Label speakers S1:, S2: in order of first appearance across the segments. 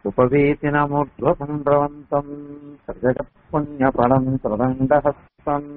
S1: उपवीतिनमुद्वपुण्ड्रवन्तम् सृजगत्पुण्यफलम् प्रदण्डहस्तम्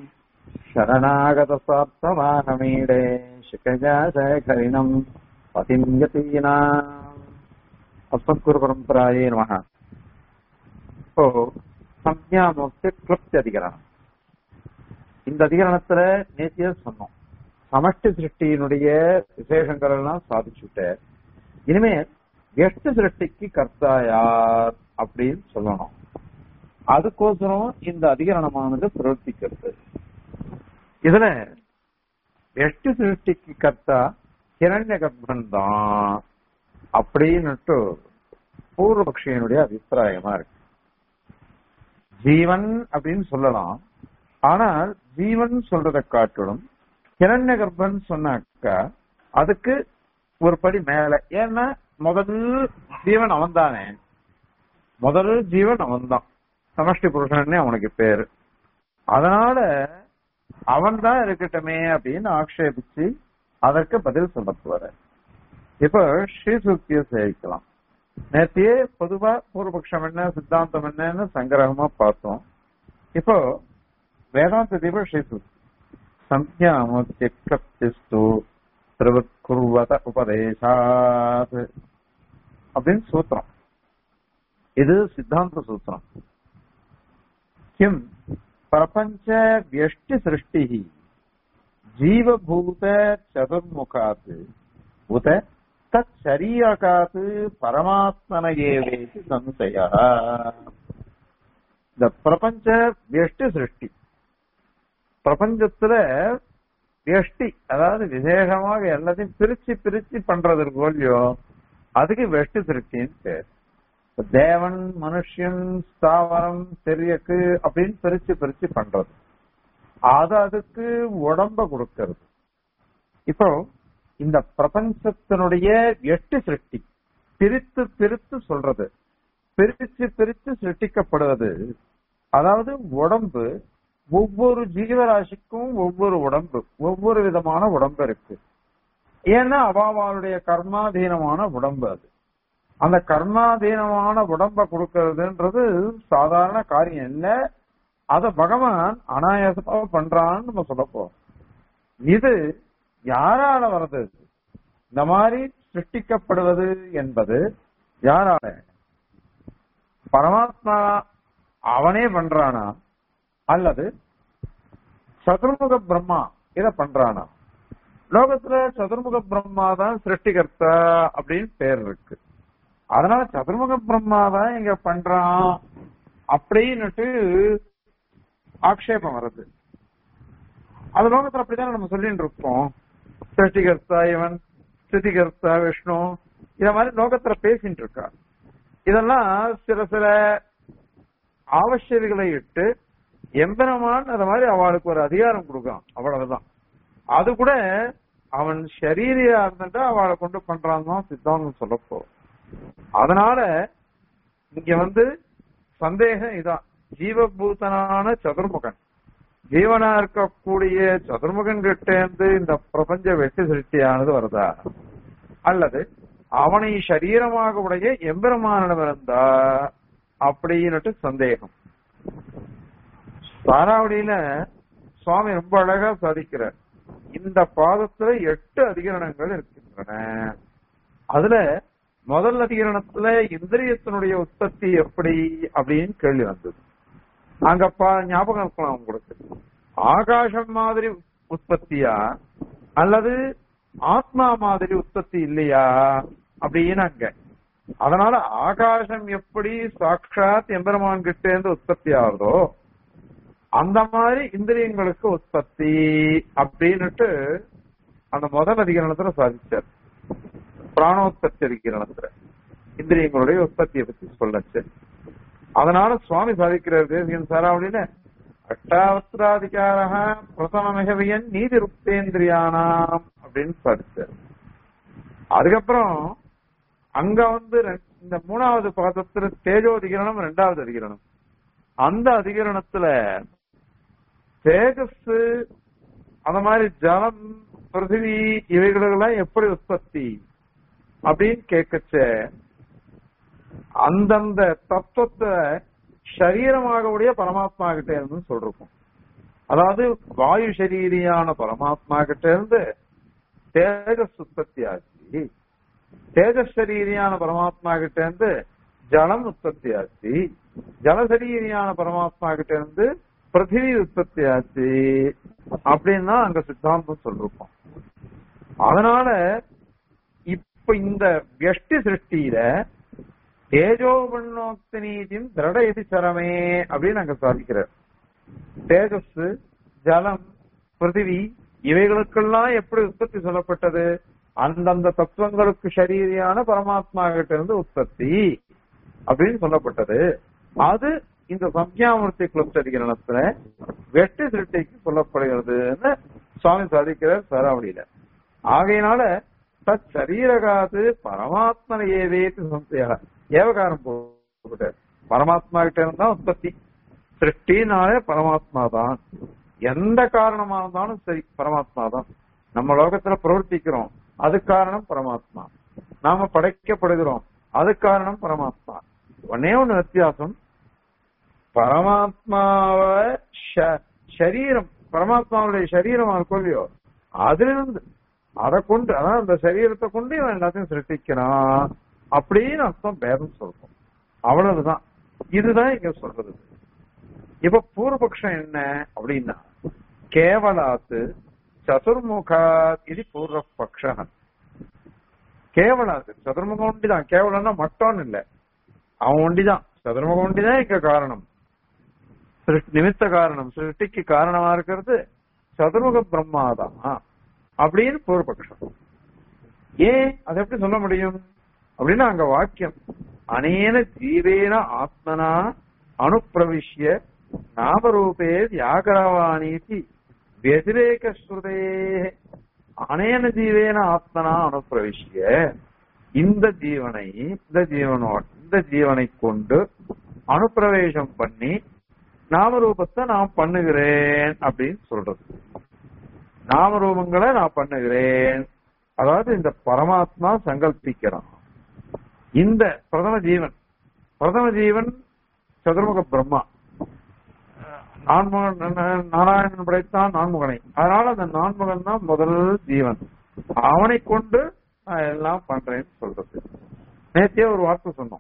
S1: शरणागतस्वार्थवाहमीडे शिखजाशेखरिणम् पतिम् यतीनाम् அஸ்மத்குருபரம்பராயே நமக இப்போ சம்யாமுக்தி கிருப்தி அதிகரணம் இந்த அதிகரணத்துல நேத்திய சொன்னோம் சமஷ்டி சிருஷ்டியினுடைய விசேஷங்கள் எல்லாம் சாதிச்சுட்ட இனிமே எட்டு சிருஷ்டிக்கு கர்த்தா யார் அப்படின்னு சொல்லணும் அதுக்கோசரம் இந்த அதிகரணமானது பிரவர்த்திக்கிறது இதுல எட்டு சிருஷ்டிக்கு கர்த்தா கிரண்ய கர்ப்பன் தான் அப்படின்னுட்டு பூர்வபக்ஷியனுடைய அபிப்பிராயமா இருக்கு ஜீவன் அப்படின்னு சொல்லலாம் ஆனால் ஜீவன் சொல்றதை காட்டிலும் கிரண்ய கர்ப்பன் சொன்னாக்கா அதுக்கு ஒரு படி மேல ஏன்னா முதல் ஜீவன் அவன் தானே முதல் ஜீவன் அவன் தான் சமஷ்டி புருஷனே அவனுக்கு பேரு அதனால அவன் தான் இருக்கட்டுமே அப்படின்னு ஆக்ஷேபிச்சு அதற்கு பதில் சொல்ல போற இப்ப ஸ்ரீசூக்திய சேவிக்கலாம் நேத்தியே பொதுவா பூர்வபக்ஷம் என்ன சித்தாந்தம் என்னன்னு சங்கிரகமா பார்த்தோம் இப்போ வேதாந்த தீப ஸ்ரீசூக்தி சம்யாமுத்தியக்திஸ்து திருவக்குர்வத உபதேசாத் அப்படின்னு சூத்திரம் இது சித்தாந்த சூத்திரம் கிம் பிரபஞ்ச வியஷ்டி சிருஷ்டி ஜீவபூத சதுர்முகாத் உத தத் சரீரகாத் பரமாத்மன ஏவேதி சம்சய இந்த பிரபஞ்ச வியஷ்டி சிருஷ்டி பிரபஞ்சத்துல வியஷ்டி அதாவது விசேஷமாக எல்லாத்தையும் பிரிச்சு பிரிச்சு பண்றது இல்லையோ அதுக்கு வெஷ்டி சிருஷ்டின்னு பேர் தேவன் மனுஷன் ஸ்தாவரம் தெரியக்கு அப்படின்னு பிரிச்சு பிரிச்சு பண்றது அது அதுக்கு உடம்ப கொடுக்கறது இப்போ இந்த பிரபஞ்சத்தினுடைய எட்டு சிருஷ்டி பிரித்து பிரித்து சொல்றது பிரிச்சு பிரித்து சிருஷ்டிக்கப்படுவது அதாவது உடம்பு ஒவ்வொரு ஜீவராசிக்கும் ஒவ்வொரு உடம்பு ஒவ்வொரு விதமான உடம்பு இருக்கு ஏன்னா அவாவாளுடைய கர்மாதீனமான உடம்பு அது அந்த கர்மாதீனமான உடம்ப கொடுக்கறதுன்றது சாதாரண காரியம் இல்ல அத பகவான் அனாயாசமா பண்றான்னு நம்ம சொல்ல போறோம் இது யாரால வருது இந்த மாதிரி சிருஷ்டிக்கப்படுவது என்பது யாரால பரமாத்மா அவனே பண்றானா அல்லது சதுர்முக பிரம்மா இத பண்றானா லோகத்துல சதுர்முக பிரம்மா தான் சிருஷ்டிகர்த்தா அப்படின்னு பேர் இருக்கு அதனால சதுர்முக பிரம்மா தான் இங்க பண்றான் அப்படின்னுட்டு ஆக்ஷேபம் வருது அது லோகத்துல அப்படிதான் நம்ம சொல்லிட்டு இருக்கோம் சிருஷ்டிகர்த்தா இவன் ஸ்திதிகர்த்தா விஷ்ணு இத மாதிரி லோகத்துல பேசிட்டு இருக்கா இதெல்லாம் சில சில ஆவசியங்களை இட்டு எம்பெருமான் அத மாதிரி அவளுக்கு ஒரு அதிகாரம் கொடுக்கான் அவ்வளவுதான் அது கூட அவன் ஷரீரியா இருந்துட்டா அவளை கொண்டு பண்றான் தான் சித்தாந்தம் சொல்லப்போ அதனால இங்க வந்து சந்தேகம் இதான் ஜீவபூதனான சதுர்முகன் ஜீவனா இருக்கக்கூடிய சதுர்முகன் கிட்ட இருந்து இந்த பிரபஞ்ச வெட்டு சிருஷ்டியானது வருதா அல்லது அவனை சரீரமாக உடைய எம்பெருமானிடம் இருந்தா அப்படின்னுட்டு சந்தேகம் தாராவளியில சுவாமி ரொம்ப அழகா சாதிக்கிறார் இந்த பாதத்துல எட்டு அதிகரணங்கள் இருக்கின்றன அதுல முதல் அதிகரணத்துல இந்திரியத்தினுடைய உற்பத்தி எப்படி அப்படின்னு கேள்வி வந்தது அங்கப்பா ஞாபகம் இருக்கலாம் உங்களுக்கு ஆகாசம் மாதிரி உற்பத்தியா அல்லது ஆத்மா மாதிரி உற்பத்தி இல்லையா அப்படின்னு அங்க அதனால ஆகாசம் எப்படி சாட்சாத் எம்பெருமான் கிட்ட இருந்து உற்பத்தி ஆகுதோ அந்த மாதிரி இந்திரியங்களுக்கு உற்பத்தி அப்படின்னுட்டு அந்த முதல் அதிகரணத்துல சாதிச்சார் பிராணோத்பத்தி அதிகரணத்துல இந்திரியங்களுடைய உற்பத்தியை பத்தி சொல்லச்சு அதனால சுவாமி சாதிக்கிறார் தேசியன் சாராவளியில அஷ்டாவஸ்திராதிகாரா பிரதம மிகவியன் நீதி ருப்தேந்திரியானாம் அப்படின்னு சாதிச்சார் அதுக்கப்புறம் அங்க வந்து இந்த மூணாவது பாதத்துல தேஜோ அதிகரணம் ரெண்டாவது அதிகரணம் அந்த அதிகரணத்துல தேஜஸ் அந்த மாதிரி ஜலம் பிருத்திவி இவைகளெல்லாம் எப்படி உற்பத்தி அப்படின்னு கேட்கச்ச அந்தந்த தத்துவத்தை சரீரமாக உடைய பரமாத்மா கிட்ட இருந்து சொல்றோம் அதாவது வாயு சரீரியான பரமாத்மா கிட்ட இருந்து தேஜஸ் உற்பத்தி ஆச்சு தேஜஸ் சரீரியான பரமாத்மா கிட்ட இருந்து ஜலம் உற்பத்தி ஆச்சு ஜலசரீரியான பரமாத்மா கிட்ட இருந்து பிருத்திவி உற்பத்தி ஆச்சு அப்படின்னு அங்க சித்தாந்தம் சொல்லிருக்கோம் அதனால இப்ப இந்த வியஷ்டி சிருஷ்டியில தேஜோபண்ணோக்த நீதியும் திரட எதிச்சரமே அப்படின்னு அங்க சாதிக்கிறார் தேஜஸ் ஜலம் பிருத்திவி இவைகளுக்கெல்லாம் எப்படி உற்பத்தி சொல்லப்பட்டது அந்தந்த தத்துவங்களுக்கு சரீரியான பரமாத்மா கிட்ட இருந்து உற்பத்தி அப்படின்னு சொல்லப்பட்டது அது இந்த சம்யாமூர்த்தி கிளப்சரிகரணத்துல வெட்டு சிருஷ்டிக்கு சொல்லப்படுகிறதுன்னு சுவாமி சாதிக்கிறார் சராவளியில ஆகையினால தத் சரீரகாது பரமாத்மன ஏவேத்து சம்சயா ஏவகாரம் போட்டார் பரமாத்மா கிட்ட இருந்தா உற்பத்தி சிருஷ்டினாலே பரமாத்மா தான் எந்த காரணமா இருந்தாலும் சரி பரமாத்மா தான் நம்ம லோகத்துல பிரவர்த்திக்கிறோம் அது காரணம் பரமாத்மா நாம படைக்கப்படுகிறோம் அது காரணம் பரமாத்மா ஒன்னே ஒண்ணு வித்தியாசம் பரமாத்மாவ சரீரம் பரமாத்மாவுடைய சரீரம் இருக்கும் இல்லையோ அதிலிருந்து அதை கொண்டு அதான் அந்த சரீரத்தை கொண்டு இவன் எல்லாத்தையும் சிருஷ்டிக்கிறான் அப்படின்னு அர்த்தம் பேதம் சொல்றோம் அவ்வளவுதான் இதுதான் இங்க சொல்றது இப்ப பூர்வபக்ஷம் என்ன அப்படின்னா கேவலாத்து சதுர்முகா இது பூர்வபக்ஷ கேவலாத்து சதுர்முகம் ஒண்டிதான் கேவலம்னா மட்டோன்னு இல்ல அவன் ஒண்டிதான் சதுர்முகம் ஒண்டிதான் இங்க காரணம் நிமித்த காரணம் சிருஷ்டிக்கு காரணமா இருக்கிறது சதுர்முக பிரம்மாதான் அப்படின்னு பூர்வபக்ஷம் ஏன் அதை எப்படி சொல்ல முடியும் அப்படின்னா அங்க வாக்கியம் அனேன ஜீவேன ஆத்மனா அனுப்பிரவிஷ்ய நாமரூபே வியாகரவாணீதி व्यतिरेक ஸ்ருதே அனேன ஜீவேன ஆத்மனா அனுப்பிரவிஷ்ய இந்த ஜீவனை இந்த ஜீவனோட இந்த ஜீவனை கொண்டு அனுப்பிரவேசம் பண்ணி நாமரூபத்தை நான் பண்ணுகிறேன் அப்படின்னு சொல்றது நாமரூபங்களை நான் பண்ணுகிறேன் அதாவது இந்த பரமாத்மா சங்கல்பிக்கிறான் இந்த பிரதம ஜீவன் பிரதம ஜீவன் சதுர்முக பிரம்மா நான்முகன் நாராயணன் படைத்தான் நான்முகனை அதனால அந்த நான்முகன் தான் முதல் ஜீவன் அவனை கொண்டு நான் எல்லாம் பண்றேன்னு சொல்றது நேத்தியே ஒரு வார்த்தை சொன்னோம்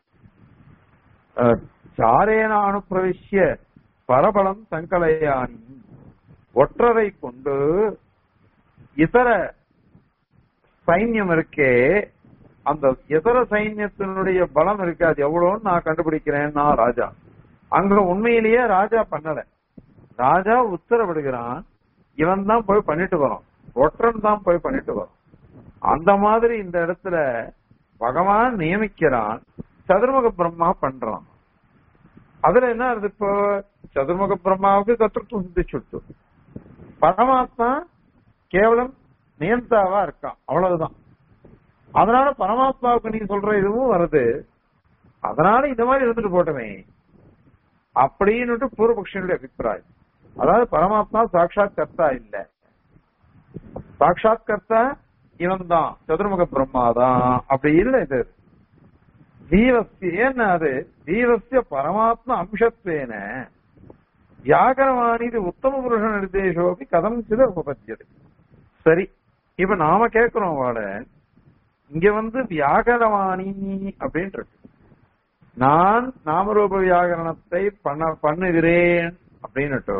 S1: சாரேன அனுப்பிரவிஷ்ய பரபலம் சங்கலையானி ஒற்றரை கொண்டு இதர சைன்யம் இருக்கே அந்த இதர சைன்யத்தினுடைய பலம் இருக்கு அது எவ்வளவுன்னு நான் கண்டுபிடிக்கிறேன் நான் ராஜா அங்க உண்மையிலேயே ராஜா பண்ணல ராஜா உத்தரவிடுகிறான் இவன் தான் போய் பண்ணிட்டு வரோம் ஒற்றன் தான் போய் பண்ணிட்டு வரோம் அந்த மாதிரி இந்த இடத்துல பகவான் நியமிக்கிறான் சதுர்முக பிரம்மா பண்றான் அதுல என்ன இருக்கு இப்போ சதுர்முக பிரம்மாவுக்கு கத்திருத்தம் சிந்திச்சுட்டு பரமாத்மா கேவலம் நியந்தாவா இருக்கான் அவ்வளவுதான் அதனால பரமாத்மாவுக்கு நீ சொல்ற இதுவும் வருது அதனால இந்த மாதிரி இருந்துட்டு போட்டமே அப்படின்னு பூர்வபக்ஷனுடைய அபிப்பிராயம் அதாவது பரமாத்மா சாட்சாத் கர்த்தா இல்ல சாட்சாத் கர்த்தா இவன் தான் சதுர்முக பிரம்மா தான் அப்படி இல்ல இது ஜீவஸ்ய என்ன அது ஜீவஸ்ய பரமாத்மா அம்சத்வேன வியாகரவாணிது உத்தம புருஷ நிர்தேசோபி கதம் சித உபபத்தியது சரி இப்ப நாம கேட்கிறோம் வாட இங்க வந்து வியாகரவாணி அப்படின்னு இருக்கு நான் நாமரூப வியாகரணத்தை பண்ண பண்ணுகிறேன் அப்படின்னுட்டு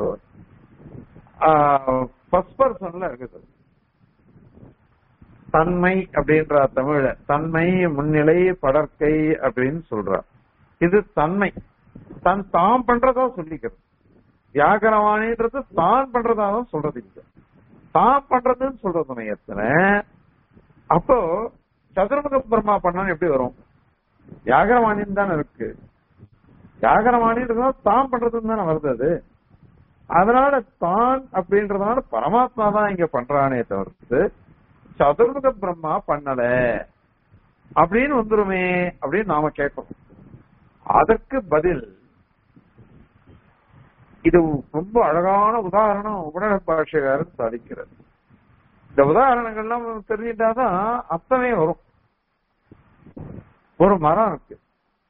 S1: ஃபர்ஸ்ட் பர்சன்ல இருக்குது தன்மை அப்படின்ற தமிழ தன்மை முன்னிலை படற்கை அப்படின்னு சொல்றார் இது தன்மை தன் தாம் பண்றதா சொல்லிக்கிறது வியாகரவாணின்றது தான் பண்றதா தான் சொல்றது இங்க தான் பண்றதுன்னு சொல்ற சமயத்துல அப்போ சதுர்முக பிரம்மா பண்ணான்னு எப்படி வரும் வியாகரவாணின்னு தானே இருக்கு வியாகரவாணின்றது தான் பண்றதுன்னு தானே வருது அது அதனால தான் அப்படின்றதுனால பரமாத்மா தான் இங்க பண்றானே தவிர்த்து சதுர்முக பிரம்மா பண்ணல அப்படின்னு வந்துருமே அப்படின்னு நாம கேட்கிறோம் அதற்கு பதில் இது ரொம்ப அழகான உதாரணம் உடன பாஷகாரன் சாதிக்கிறது இந்த உதாரணங்கள்லாம் தெரிஞ்சிட்டாதான் அர்த்தமே வரும் ஒரு மரம் இருக்கு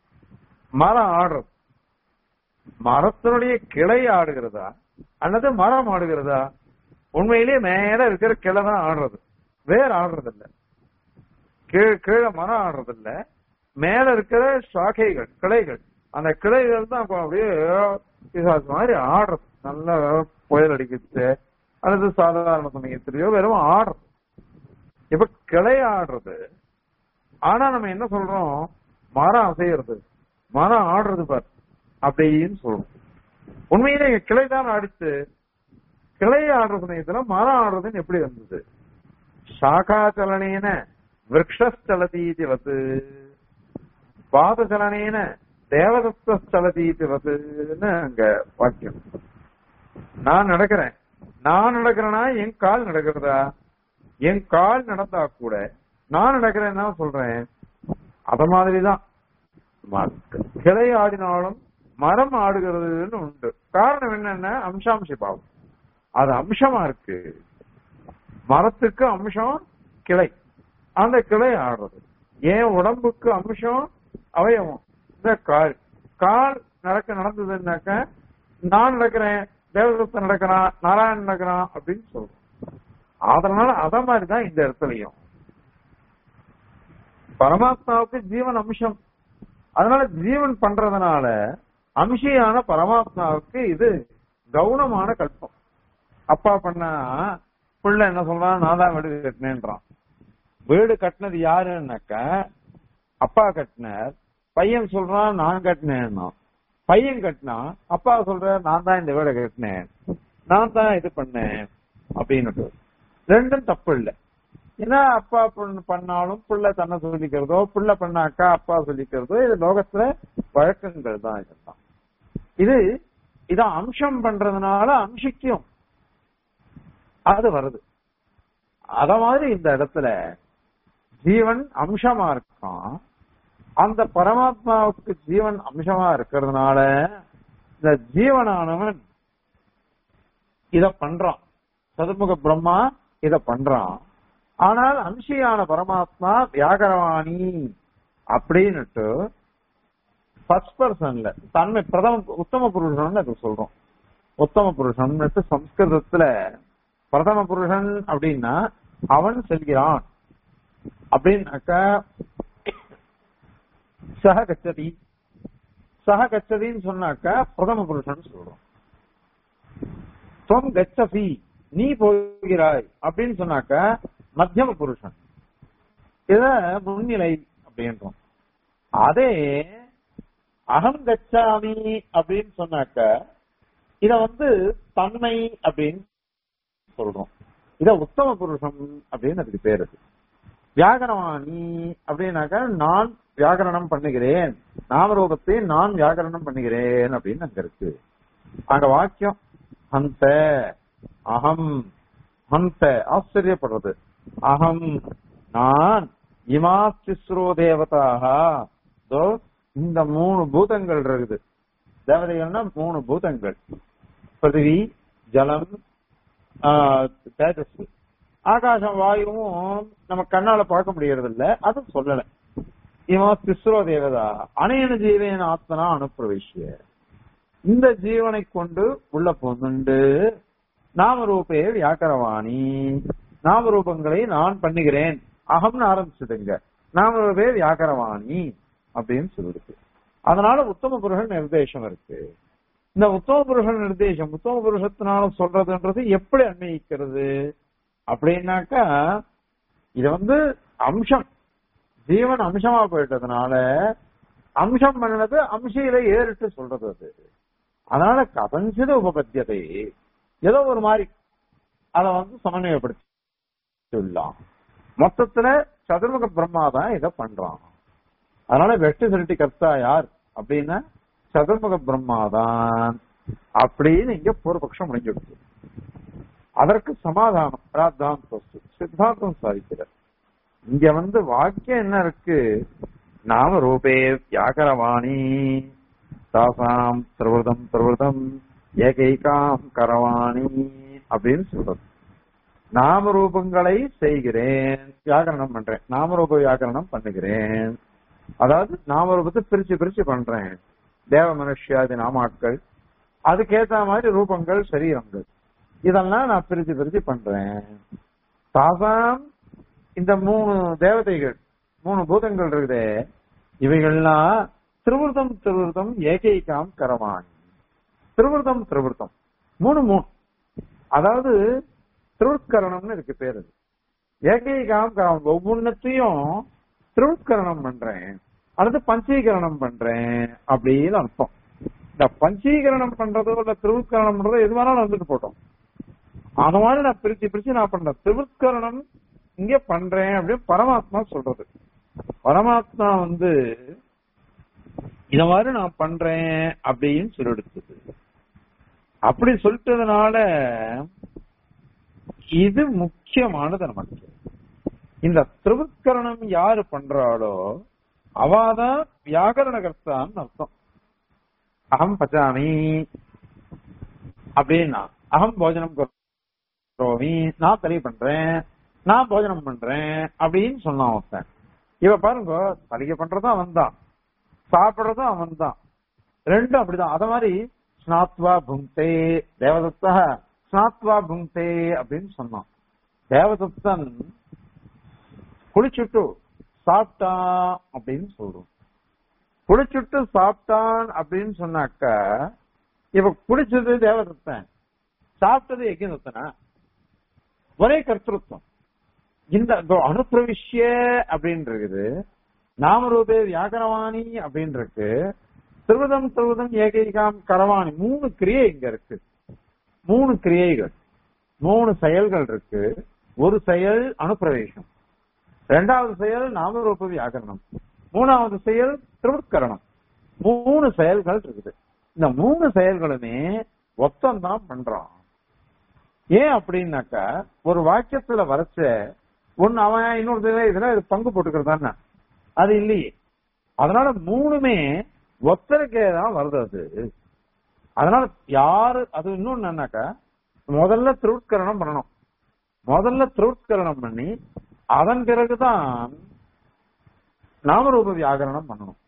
S1: மரம் ஆடுறது மரத்தினுடைய கிளை ஆடுகிறதா அல்லது மரம் ஆடுகிறதா உண்மையிலேயே மேல இருக்கிற கிளை தான் ஆடுறது வேற ஆடுறது இல்ல கீழே கீழே மரம் ஆடுறது இல்ல மேல இருக்கிற சாக்கைகள் கிளைகள் அந்த கிளைகள் தான் அப்ப அப்படியே பிசாசு மாதிரி ஆடுறது நல்ல புயல் அடிக்கிறது அல்லது சாதாரண சமயத்திலேயோ வெறும் ஆடுறது இப்ப கிளை ஆடுறது ஆனா நம்ம என்ன சொல்றோம் மரம் அசையறது மரம் ஆடுறது பார் அப்படின்னு சொல்றோம் உண்மையிலே இங்க கிளை தான் அடிச்சு கிளை ஆடுற சமயத்துல மரம் ஆடுறதுன்னு எப்படி வந்தது சாகாச்சலனேன விரக்ஷலதீதி வது பாதச்சலனேன தேவதத்தலதீதி வதுன்னு அங்க வாக்கியம் நான் நடக்கிறேன் நான் நடக்கிறேன்னா என் கால் நடக்கிறதா என் கால் நடந்தா கூட நான் நடக்கிறேன்னு தான் சொல்றேன் அத மாதிரிதான் ம- கிளை ஆடினாலும் மரம் ஆடுகிறதுன்னு உண்டு காரணம் என்னன்னா அம்சாம்சி பாவம் அது அம்சமா இருக்கு மரத்துக்கு அம்சம் கிளை அந்த கிளை ஆடுறது என் உடம்புக்கு அம்சம் அவயவம் இந்த கால் கால் நடக்க நடந்ததுன்னாக்க நான் நடக்கிறேன் தேவதத்தன் நடக்கிறான் நாராயணன் நடக்கிறான் அப்படின்னு சொல்றோம் அதனால அத மாதிரிதான் இந்த இடத்துலயும் பரமாத்மாவுக்கு ஜீவன் அம்சம் அதனால ஜீவன் பண்றதுனால அம்சியான பரமாத்மாவுக்கு இது கவுனமான கல்பம் அப்பா பண்ணா பிள்ளை என்ன சொல்றான் நான் தான் வீடு கட்டினேன்றான் வீடு கட்டினது யாருன்னாக்க அப்பா கட்டினார் பையன் சொல்றான் நான் கட்டினேன்னா பையன் கட்டினா அப்பா சொல்ற நான் தான் இந்த வீடை கட்டினேன் நான் தான் இது பண்ணேன் அப்படின்னு ரெண்டும் தப்பு இல்லை ஏன்னா அப்பா பொண்ணு பண்ணாலும் பிள்ளை தன்னை சொல்லிக்கிறதோ பிள்ளை பண்ணாக்கா அப்பா சொல்லிக்கிறதோ இது லோகத்துல வழக்கங்கள் தான் இதெல்லாம் இது இத அம்சம் பண்றதுனால அம்சிக்கும் அது வருது அத மாதிரி இந்த இடத்துல ஜீவன் அம்சமா இருக்கான் அந்த பரமாத்மாவுக்கு ஜீவன் அம்சமா இருக்கிறதுனால இந்த ஜீவனானவன் இத பண்றான் சதுர்முக பிரம்மா இத பண்றான் ஆனால் அம்சியான பரமாத்மா வியாகரவாணி அப்படின்னுட்டு ஃபர்ஸ்ட் பர்சன்ல தன்மை பிரதம உத்தம புருஷன் அது சொல்றோம் உத்தம புருஷன் சம்ஸ்கிருதத்துல பிரதம புருஷன் அப்படின்னா அவன் செல்கிறான் அப்படின்னாக்கா சக கச்சதி சக கச்சதின்னு சொன்னாக்கா பிரதம புருஷன் சொல்றோம் தொம் கச்சசி நீ போகிறாய் அப்படின்னு சொன்னாக்கா மத்தியம புருஷன் இத முன்னிலை அப்படின்றோம் அதே அகம் கச்சாமி அப்படின்னு சொன்னாக்க இத வந்து தன்மை அப்படின்னு சொல்றோம் இத உத்தம புருஷம் அப்படின்னு அதுக்கு பேரு வியாகரவாணி அப்படின்னாக்க நான் வியாகரணம் பண்ணுகிறேன் நாமரூபத்தை நான் வியாகரணம் பண்ணுகிறேன் அப்படின்னு அங்க இருக்கு அங்க வாக்கியம் ஹந்த அகம் ஹந்த ஆச்சரியப்படுறது அகம் நான் இமா திஸ்ரோ தேவதாக இதோ இந்த மூணு பூதங்கள் இருக்குது தேவதைகள்னா மூணு பூதங்கள் பிருத்திவி ஜலம் ஆஹ், தேஜஸ் ஆகாசம் வாயுவும் நம்ம கண்ணால பார்க்க முடியறது இல்ல அது சொல்லல இவன் திஸ்ரோ தேவதா அனையன ஜீவன ஆத்மனா அனுப்பிரவேசிய இந்த ஜீவனை கொண்டு உள்ள பொண்ணுண்டு நாமரூபே வியாக்கரவாணி நாமரூபங்களை நான் பண்ணுகிறேன் அகம்னு ஆரம்பிச்சதுங்க நாமரூபே வியாக்கரவாணி அப்படின்னு சொல்லிருக்கு அதனால உத்தம புருஷன் நிர்தேசம் இருக்கு இந்த உத்தம புருஷன் நிர்தேசம் உத்தம புருஷத்தினால சொல்றதுன்றது எப்படி அன்வயிக்கிறது அப்படின்னாக்கா இது வந்து அம்சம் ஜீவன் அம்சமா போயிட்டதுனால அம்சம் பண்ணது அம்சையில ஏறிட்டு சொல்றது அது அதனால கதஞ்சித உபபத்தியதை ஏதோ ஒரு மாதிரி அதை வந்து சமன்வயப்படுத்தி சொல்லலாம் மொத்தத்துல சதுர்முக பிரம்மா தான் இதை பண்றான் அதனால வெட்டு திருட்டி கர்த்தா யார் அப்படின்னா சதுர்முக பிரம்மாதான் அப்படின்னு இங்க பூர்வபக்ஷம் முடிஞ்சிடுச்சு அதற்கு சமாதானம் பிராத்தாந்தம் சித்தாந்தம் சாதிக்கிறார் இங்க வந்து வாக்கியம் என்ன இருக்கு நாம ரூபே வியாகரவாணி தாசாம் பிரவதம் பிரவதம் ஏகைகாம் கரவாணி அப்படின்னு சொல்றது நாம ரூபங்களை செய்கிறேன் வியாகரணம் பண்றேன் நாமரூப வியாகரணம் பண்ணுகிறேன் அதாவது நாமரூபத்தை பிரிச்சு பிரிச்சு பண்றேன் தேவ மனுஷியாதி நாமாக்கள் அதுக்கேத்த மாதிரி ரூபங்கள் சரீரங்கள் இதெல்லாம் நான் பிரிச்சு பிரிச்சு பண்றேன் தாசாம் இந்த மூணு தேவதைகள் மூணு பூதங்கள் இருக்குதே இவைகள்லாம் திருவிருத்தம் திருவிருத்தம் ஏகைகாம் கரவாணி திருவிருத்தம் திருவிருத்தம் மூணு மூணு அதாவது திருவுட்கரணம்னு இருக்கு பேரு அது. ஏகைகாம் கரம் ஒவ்வொன்னத்தையும் திருவுட்கரணம் பண்றேன் அடுத்து பஞ்சீகரணம் பண்றேன் அப்படின்னு அர்த்தம் இந்த பஞ்சீகரணம் பண்றதோ இல்ல திருவுட்கரணம் பண்றதோ எது வேணாலும் வந்துட்டு போட்டோம் அந்த மாதிரி நான் பிரிச்சு பிரிச்சு நான் பண்றேன் திருவுட்கரணம் இங்க பண்றேன் அப்படின்னு பரமாத்மா சொல்றது பரமாத்மா வந்து இத மாதிரி நான் பண்றேன் அப்படின்னு சொல்லிடுச்சது அப்படி சொல்லிட்டதுனால இது முக்கியமானது நமக்கு இந்த திருவுட்கரணம் யாரு பண்றாளோ அவாதான் வியாகரணகர்த்தான்னு அர்த்தம் அகம் பச்சாமி அப்படின்னா அகம் போஜனம் கரோமி நான் தலி பண்றேன் நான் போஜனம் பண்றேன் அப்படின்னு சொன்னான் ஒருத்தன் இவ பாருங்க தலிகை பண்றதும் அவன் தான் சாப்பிடுறதும் அவன் தான் ரெண்டும் அப்படிதான் அத மாதிரி ஸ்நாத்வா புங்தே தேவதத்தா ஸ்நாத்வா புங்தே அப்படின்னு சொன்னான் தேவதத்தன் குளிச்சுட்டு சாப்பிட்டான் அப்படின்னு சொல்றோம் குளிச்சுட்டு சாப்பிட்டான் அப்படின்னு சொன்னாக்க இவ குடிச்சது தேவதத்தன் சாப்பிட்டது யஜ்யதத்தனா ஒரே கர்த்தృత్వం இந்த இதோ அனுப்பிரவிஷ்ய அப்படின்னு இருக்குது நாமரூபே வியாகரவாணி அப்படின்னு இருக்கு திருவிதம் திருவிதம் ஏகைகாம் கரவாணி மூணு கிரியை இங்க இருக்கு மூணு கிரியைகள் மூணு செயல்கள் இருக்கு ஒரு செயல் அனுப்பிரவேசம் இரண்டாவது செயல் நாமரூப வியாகரணம் மூணாவது செயல் திருவுட்கரணம் மூணு செயல்கள் இருக்குது இந்த மூணு செயல்களுமே ஒத்தந்தான் பண்றான் ஏன் அப்படின்னாக்கா ஒரு வாக்கியத்துல வரைச்ச ஒன்னு அவன் இன்னொரு இதுல இது பங்கு போட்டுக்கிறதான அது இல்லையே அதனால மூணுமே ஒத்தருக்கே தான் வருது அது அதனால யாரு அது இன்னொன்னு என்னன்னாக்கா முதல்ல திருவுட்கரணம் பண்ணணும் முதல்ல திருவுட்கரணம் பண்ணி அதன் பிறகுதான் நாமரூப வியாகரணம் பண்ணணும்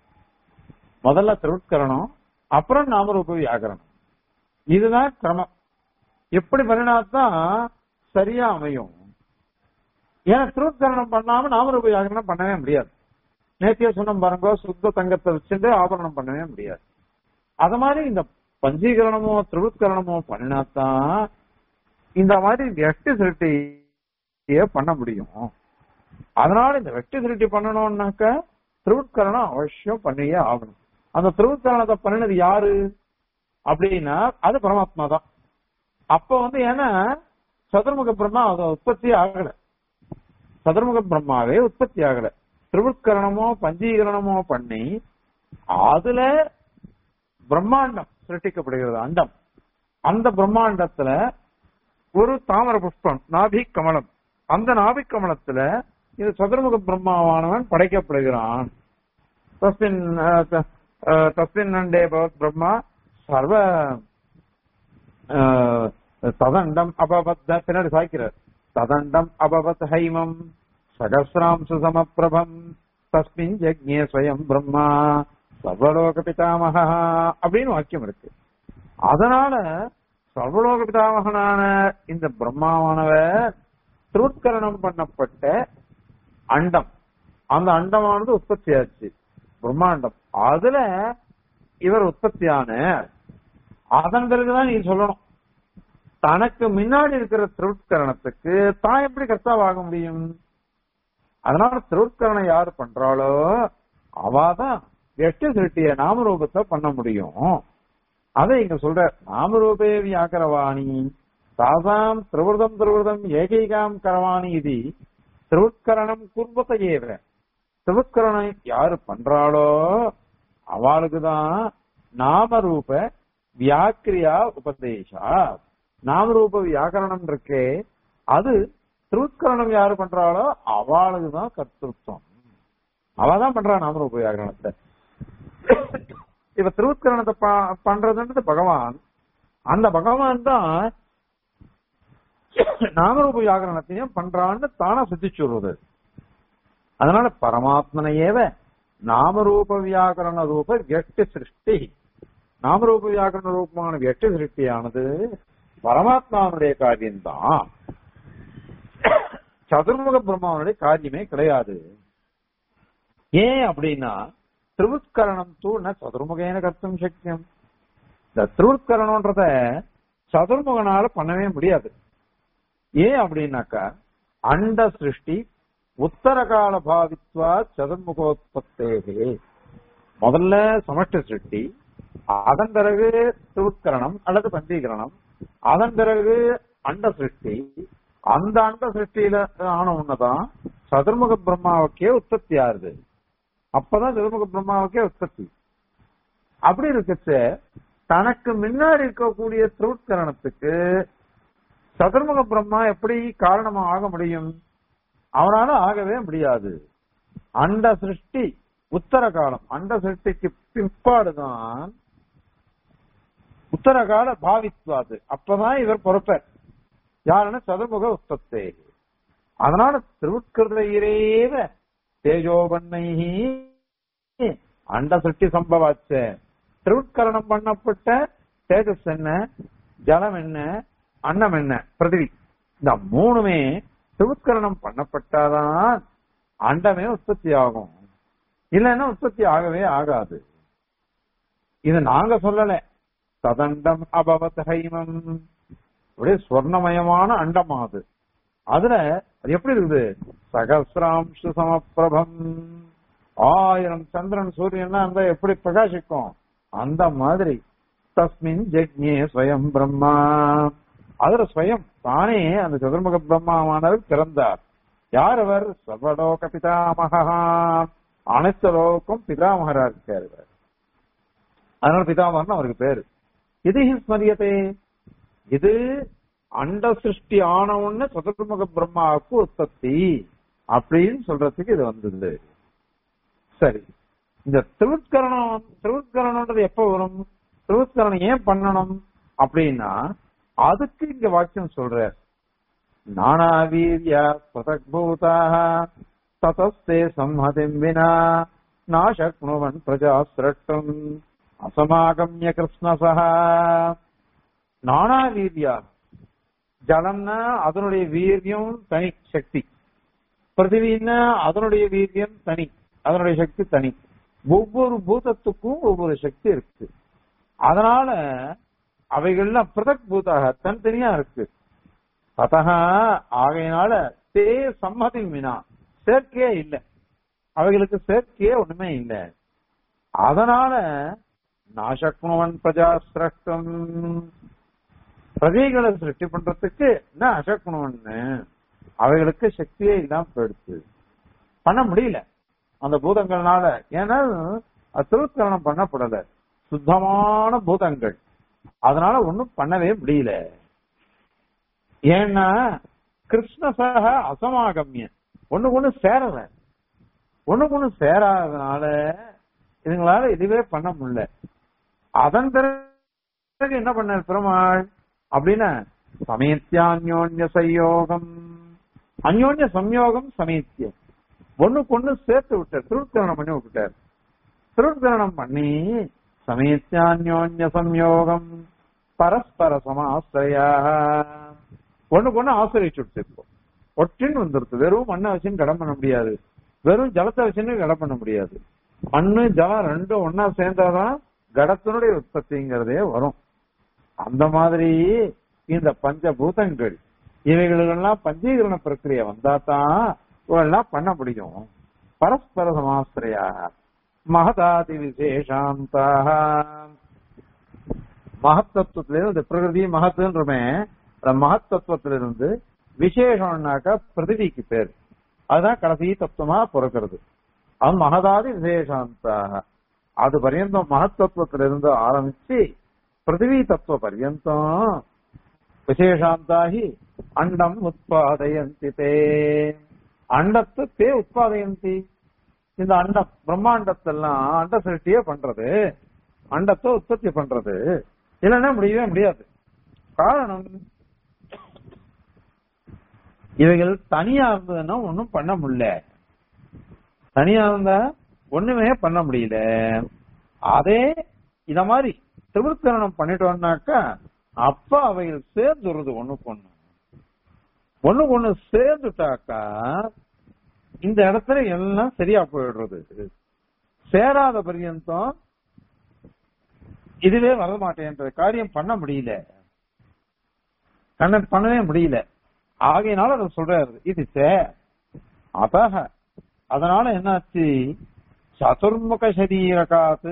S1: முதல்ல திருவுட்கரணம் அப்புறம் நாமரூப வியாகரணம் இதுதான் கிரமம் எப்படி பண்ணினாதான் சரியா அமையும் ஏன்னா திருவுட்கரணம் பண்ணாம நாமரூப வியாகரணம் பண்ணவே முடியாது நேத்திய சொன்ன பாருங்க சுத்த தங்கத்தை வச்சுட்டு ஆபரணம் பண்ணவே முடியாது அத மாதிரி இந்த பஞ்சீகரணமோ திருவுட்கரணமோ பண்ணினாதான் இந்த மாதிரி வெட்டி சிருட்டிய பண்ண முடியும் அதனால இந்த வெட்டி சிருட்டி பண்ணணும்னாக்க திருவுட்கரணம் அவசியம் பண்ணியே ஆகணும் அந்த திருவுட்கரணத்தை பண்ணினது யாரு அப்படின்னா அது பரமாத்மா தான் அப்ப வந்து ஏன்னா சதுர்முக பிரம்மா அது உற்பத்தி ஆகல சதுர்முக பிரம்மாவே உற்பத்தி ஆகல திருவுட்கரணமோ பஞ்சீகரணமோ பண்ணி அதுல பிரம்மாண்டம் சிருஷ்டிக்கப்படுகிறது அண்டம் அந்த பிரம்மாண்டத்துல ஒரு தாமர புஷ்பம் நாபி கமலம் அந்த நாபி கமலத்துல இது சதுர்முக பிரம்மாவானவன் படைக்கப்படுகிறான் தஸ்மின் அஹ், த- அஹ், தஸ்மின் நண்டே பவத் பிரம்மா சர்வ அஹ், ததண்டம் அபவத் பின்னாடி சாய்க்கிறார் ததண்டம் அபவத் ஹைமம் சகசிராம்ச சமப்பிரபம் தஸ்மின் யஜ்ஞே ஸ்வயம் பிரம்மா சர்வலோக பிதாமக அப்படின்னு வாக்கியம் இருக்கு அதனால சர்வலோக பிதாமகனான இந்த பிரம்மாவானவர் திருவுட்கரணம் பண்ணப்பட்ட அண்டம் அந்த அண்டமானது உற்பத்தி ஆச்சு பிரம்மாண்டம் அதுல இவர் உற்பத்தியான அதன் பிறகுதான் நீ சொல்லணும் தனக்கு முன்னாடி இருக்கிற திருவுட்கரணத்துக்கு தான் எப்படி கர்த்தாவாக முடியும் அதனால திருவுட்கரணம் யாரு பண்றாளோ அவாதான் எட்டு திருட்டிய நாமரூபத்தை பண்ண முடியும் அதை இங்க சொல்ற நாமரூபே வியாக்கரவாணி தாசாம் திரிவிரதம் திரிவிரதம் ஏகைகாம் கரவாணி இது திருவுட்கரணம் குர்பத ஏவ திருவுட்கரணம் யாரு பண்றாளோ அவளுக்குதான் நாமரூப வியாக்கிரியா உபதேசா நாமரூப வியாக்கரணம் இருக்கே அது திருவுட்கரணம் யாரு பண்றாளோ அவளுக்கு தான் கர்த்தృత్వం அவதான் பண்றா நாமரூப வியாக்கரணத்தை இப்ப திருவுட்கரணத்தை ப- பண்றதுன்றது பகவான் அந்த பகவான் தான் நாமரூப வியாகரணத்தையும் பண்றான்னு தானா சுத்தி சொல்றது அதனால பரமாத்மனையேவ நாமரூப வியாக்கரண ரூப எட்டு சிருஷ்டி நாமரூப வியாக்கரண ரூபமான எட்டு சிருஷ்டியானது பரமாத்மாவுடைய காரியம்தான் சதுர்முக பிரம்மாவனுடைய காரியமே கிடையாது ஏன் அப்படின்னா திருவுத்கரணம் தூண சதுர்முகேன கர்த்தம் சக்கியம் இந்த திருவுத்கரணம்ன்றத சதுர்முகனால பண்ணவே முடியாது ஏன் அப்படின்னாக்கா அண்ட சிருஷ்டி உத்தர கால பாவித்வா சதுர்முகோத்பத்தேகே முதல்ல சமஷ்டி சிருஷ்டி அதன் பிறகு திருவுத்கரணம் அல்லது பஞ்சீகரணம் அதன் பிறகு அண்ட சிருஷ்டி அந்த அண்ட சிருஷ்டியில ஆன ஒண்ணுதான் சதுர்முக பிரம்மாவுக்கே உற்பத்தி ஆறுது அப்பதான் சதுர்முக பிரம்மாவுக்கே உற்பத்தி அப்படி இருக்கச்ச தனக்கு முன்னாடி இருக்கக்கூடிய திருவுட்கரணத்துக்கு சதுர்முக பிரம்மா எப்படி காரணமா ஆக முடியும் அவனால ஆகவே முடியாது அண்ட சிருஷ்டி உத்தர காலம் அண்ட சிருஷ்டிக்கு பிற்பாடுதான் உத்தர கால பாவித்வாது அப்பதான் இவர் பொறுப்பர் யாருன்னா சதுர்முக உற்பத்தே அதனால திருவுட்கிருதையிரேவ தேஜோபன்னை அண்ட சிருஷ்டி சம்பவாச்ச திருவுட்கரணம் பண்ணப்பட்ட தேஜஸ் என்ன ஜலம் என்ன அன்னம் என்ன பிருத்திவி இந்த மூணுமே திருவுட்கரணம் பண்ணப்பட்டாதான் அண்டமே உற்பத்தி ஆகும் இல்லைன்னா உற்பத்தி ஆகவே ஆகாது இது நாங்க சொல்லல ததண்டம் அபவத் ஹைமம் அப்படியே சொர்ணமயமான அண்டம் அது அதுல அது எப்படி இருக்குது சகசிராம்சு சமப்பிரபம் ஆயிரம் சந்திரன் சூரியன் அந்த எப்படி பிரகாசிக்கும் அந்த மாதிரி தஸ்மின் ஜக்ஞே ஸ்வயம் பிரம்மா அதுல ஸ்வயம் தானே அந்த சதுர்முக பிரம்மாவானவர் பிறந்தார் யார் அவர் சர்வலோக பிதாமகா அனைத்து லோகம் பிதாமகரா இருக்கார் இவர் அதனால பிதாமகர்னு அவருக்கு பேரு இது ஸ்மரியத்தே இது அண்ட சிருஷ்டி ஆன உடனே சதுர்முக பிரம்மாவுக்கு உற்பத்தி அப்படின்னு சொல்றதுக்கு இது வந்தது சரி இந்த திருவுத்கரணம் திருவுத்கரணம்ன்றது எப்ப வரும் திருவுத்கரணம் ஏன் பண்ணணும் அப்படின்னா அதுக்கு இங்க வாக்கியம் சொல்ற நானாவீரிய பிரதக்பூதாக ததஸ்தே சம்மதிம் வினா நாசக்னுவன் பிரஜா சிரட்டும் அசமாகம்ய கிருஷ்ணசக நானாவீரியா ஜலம்னா அதனுடைய வீரியம் தனி சக்தி பிருத்திவின்னா அதனுடைய வீரியம் தனி அதனுடைய சக்தி தனி ஒவ்வொரு பூதத்துக்கும் ஒவ்வொரு சக்தி இருக்கு அதனால அவைகள்லாம் பிரதக் பூதாக தனித்தனியா இருக்கு ததக ஆகையினால தே சம்மதி வினா சேர்க்கையே இல்லை அவைகளுக்கு சேர்க்கையே ஒண்ணுமே இல்லை அதனால நாசக்னுவன் பிரஜா சிரஷ்டம் பிரஜைகளை சிருஷ்டி பண்றதுக்கு என்ன அசக்கணும்னு அவைகளுக்கு சக்தியே இல்லாம போயிடுச்சு பண்ண முடியல அந்த பூதங்கள்னால ஏன்னா அது திருவுத்கரணம் பண்ணப்படல சுத்தமான பூதங்கள் அதனால ஒண்ணும் பண்ணவே முடியல ஏன்னா கிருஷ்ணசக அசமாகமிய ஒண்ணுக்கு ஒண்ணு சேரல ஒண்ணுக்கு ஒண்ணு சேராதனால இதுங்களால இதுவே பண்ண முடியல அதன் பிறகு என்ன பண்ணார் பெருமாள் அப்படின்னா சமயத்தியான்யோன்ய சயோகம் அந்யோன்ய சம்யோகம் சமயத்தியம் ஒண்ணுக்கு ஒண்ணு சேர்த்து விட்டார் திருவுத்கரணம் பண்ணி விட்டுட்டார் திருவுத்கரணம் பண்ணி சமயத்தியான்யோன்ய சம்யோகம் பரஸ்பர சமாசிரியா ஒண்ணுக்கு ஒண்ணு ஆசிரியிச்சு விட்டுருக்கோம் ஒற்றின்னு வந்துருது வெறும் மண்ணை வச்சுன்னு கடம் பண்ண முடியாது வெறும் ஜலத்தை வச்சுன்னு கடம் பண்ண முடியாது மண்ணு ஜலம் ரெண்டும் ஒன்னா சேர்ந்தாதான் கடத்தினுடைய உற்பத்திங்கிறதே வரும் அந்த மாதிரி இந்த பஞ்சபூதங்கள் இவைகளெல்லாம் பஞ்சீகரண பிரக்கிரியை வந்தா தான் இவெல்லாம் பண்ண முடியும் பரஸ்பர சமாசிரியா மகதாதி விசேஷாந்தாக மகத்தத்துவத்திலிருந்து பிரகிருதி மகத்துன்றமே அந்த மகத்தத்துவத்திலிருந்து விசேஷம்னாக்கா பிரதிவிக்கு பேர் அதுதான் கடைசி தத்துவமா பிறக்கிறது அது மகதாதி விசேஷாந்தாக அது பர்யந்தம் மகத்தத்துவத்திலிருந்து ஆரம்பிச்சு பிருத்திவி தத்துவ பர்யந்தம் விசேஷாந்தாகி அண்டம் உத்பாதயந்தி தே அண்டத்தை தே உத்பாதயந்தி இந்த அண்டம் பிரம்மாண்டத்தெல்லாம் அண்ட சிருஷ்டியே பண்றது அண்டத்தை உற்பத்தி பண்றது இல்லைன்னா முடியவே முடியாது காரணம் இவைகள் தனியா இருந்ததுன்னா ஒன்னும் பண்ண முடியல தனியா இருந்தா ஒண்ணுமே பண்ண முடியல அதே இத மாதிரி திருவிற்கரணம் பண்ணிட்டோம்னாக்கா அப்ப அவைகள் சேர்ந்துருது ஒண்ணுக்கு ஒண்ணு ஒண்ணுக்கு ஒண்ணு சேர்ந்துட்டாக்கா இந்த இடத்துல எல்லாம் சரியா போயிடுறது சேராத பர்யந்தம் இதுவே வர மாட்டேன்ற காரியம் பண்ண முடியல கண்ணன் பண்ணவே முடியல ஆகையினால அதை சொல்றாரு இது சே அத்தக அதனால என்னாச்சு சதுர்முக சரீரகாத்து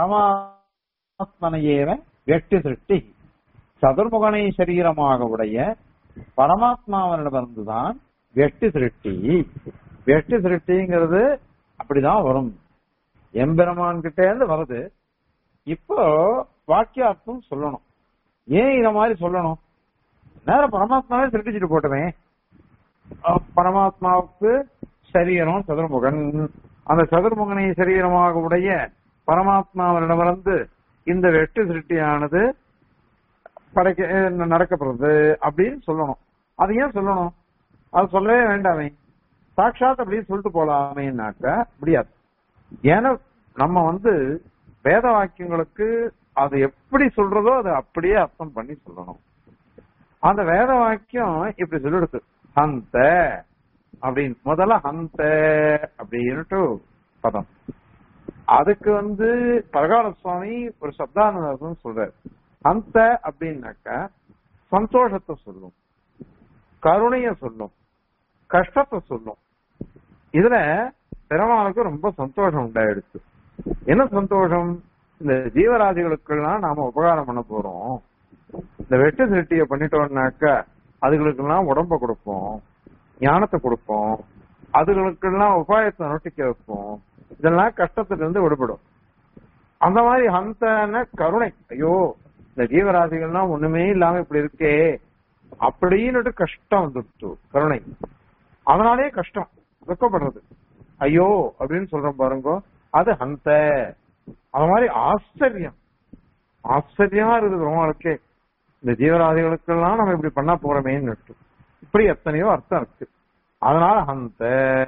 S1: பரமாத்மனையேவ வெட்டி சிருஷ்டி சதுர்முகனை சரீரமாக உடைய பரமாத்மாவனிடமிருந்துதான் வெட்டி சிருஷ்டி வெட்டி சிருஷ்டிங்கிறது அப்படிதான் வரும் எம்பெருமான் கிட்ட இருந்து வருது இப்போ வாக்கியார்த்தம் சொல்லணும் ஏன் இத மாதிரி சொல்லணும் நேரம் பரமாத்மாவே சிருஷ்டிச்சுட்டு போட்டவன் அஹ் பரமாத்மாவுக்கு சரீரம் சதுர்முகன் அந்த சதுர்முகனை சரீரமாக உடைய பரமாத்மாவிடமிருந்து இந்த வெட்டு சிருஷ்டியானது படைக்க அஹ் நடக்கப்படுறது அப்படின்னு சொல்லணும் அது ஏன் சொல்லணும் அது சொல்லவே வேண்டாமே சாட்சாத் அப்படின்னு சொல்லிட்டு போலாமேனாக்க முடியாது ஏன்னா நம்ம வந்து வேத வாக்கியங்களுக்கு அது எப்படி சொல்றதோ அதை அப்படியே அர்த்தம் பண்ணி சொல்லணும் அந்த வேத வாக்கியம் இப்படி சொல்லிடுது ஹந்த அப்படின்னு முதல்ல ஹந்த அப்படின்னுட்டு பதம் அதுக்கு வந்து பரகால சுவாமி ஒரு சப்தானந்தம் சொல்றாரு ஹந்த அப்படின்னாக்கா சந்தோஷத்தை சொல்லும் கருணைய சொல்லும் கஷ்டத்தை சொல்லும் இதுல பெருமாளுக்கு ரொம்ப சந்தோஷம் உண்டாயிடுச்சு என்ன சந்தோஷம் இந்த ஜீவராசிகளுக்கெல்லாம் நாம உபகாரம் பண்ண போறோம் இந்த வெட்டு சிருட்டிய பண்ணிட்டோம்னாக்கா அதுகளுக்கெல்லாம் உடம்ப கொடுப்போம் ஞானத்தை கொடுப்போம் அதுகளுக்கெல்லாம் உபாயத்தை நொட்டிக்க வைப்போம் இதெல்லாம் கஷ்டத்துல இருந்து விடுபடும் அந்த மாதிரி ஹந்தன கருணை ஐயோ இந்த ஜீவராசிகள்லாம் ஒண்ணுமே இல்லாம இப்படி இருக்கே அப்படின்னுட்டு கஷ்டம் வந்துடுச்சு கருணை அதனாலே கஷ்டம் துக்கப்படுறது ஐயோ அப்படின்னு சொல்றோம் பாருங்க அது ஹந்த அது மாதிரி ஆச்சரியம் ஆச்சரியமா இருக்குது பெருமாளுக்கே இந்த ஜீவராதிகளுக்கெல்லாம் நம்ம இப்படி பண்ண போறோமேன்னு இப்படி எத்தனையோ அர்த்தம் இருக்கு அதனால ஹந்த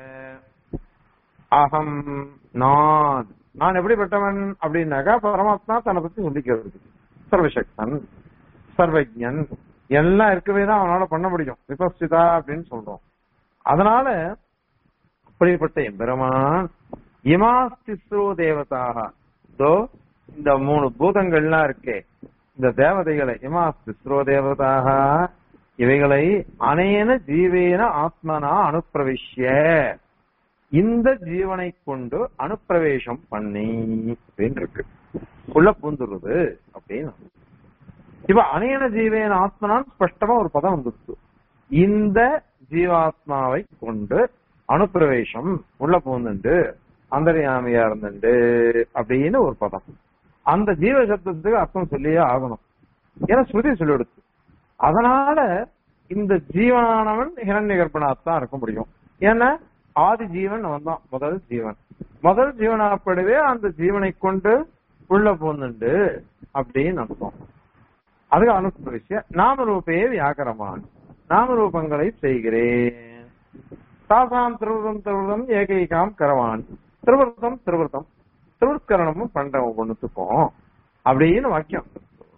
S1: அகம் நான் நான் எப்படிப்பட்டவன் அப்படின்னாக்கா பரமாத்மா தன்னை பத்தி சொல்லிக்கிறது சர்வசக்தன் சர்வஜன் எல்லாம் இருக்கவே தான் அவனால பண்ண முடியும் விபஸ்திதா அப்படின்னு சொல்றோம் அதனால அப்படிப்பட்ட எம்பெருமான் இமாஸ்திஸ்ரோ தேவதாக தோ இந்த மூணு பூதங்கள்லாம் இருக்கே இந்த தேவதைகளை இமாஸ்திஸ்ரோ தேவதாக இவைகளை அனேன ஜீவேன ஆத்மனா அனுப்பிரவிஷ்ய இந்த ஜீவனை கொண்டு அனுப்பிரவேசம் பண்ணி அப்படின்னு இருக்கு உள்ள பூந்துருது அப்படின்னு இப்ப அனேன ஜீவேன ஆத்மனான் ஸ்பஷ்டமா ஒரு பதம் வந்துருச்சு இந்த ஜீவாத்மாவை கொண்டு அனுப்பிரவேசம் உள்ள பூந்துண்டு அந்தரியாமையா இருந்துண்டு அப்படின்னு ஒரு பதம் அந்த ஜீவ சப்தத்துக்கு அர்த்தம் சொல்லியே ஆகணும் ஏன்னா ஸ்ருதி சொல்லிடுச்சு அதனால இந்த ஜீவனானவன் ஹிரண்ய கர்ப்பனாத்தான் இருக்க முடியும் ஏன்னா ஆதி ஜீவன் அவன் தான் முதல் ஜீவன் முதல் ஜீவனாப்படவே அந்த ஜீவனை கொண்டு உள்ள பூந்துண்டு அப்படின்னு அர்த்தம் அதுக்கு அனுப்பிரவிசிய நாமரூபே வியாகரமான் நாமரூபங்களை செய்கிறேன் தாசாம் திருவிருதம் திருவிருதம் ஏகைகாம் கரவான் திருவிருத்தம் திருவிருத்தம் திருவிற்கரணமும் பண்ற ஒவ்வொன்றுத்துக்கும் அப்படின்னு வாக்கியம்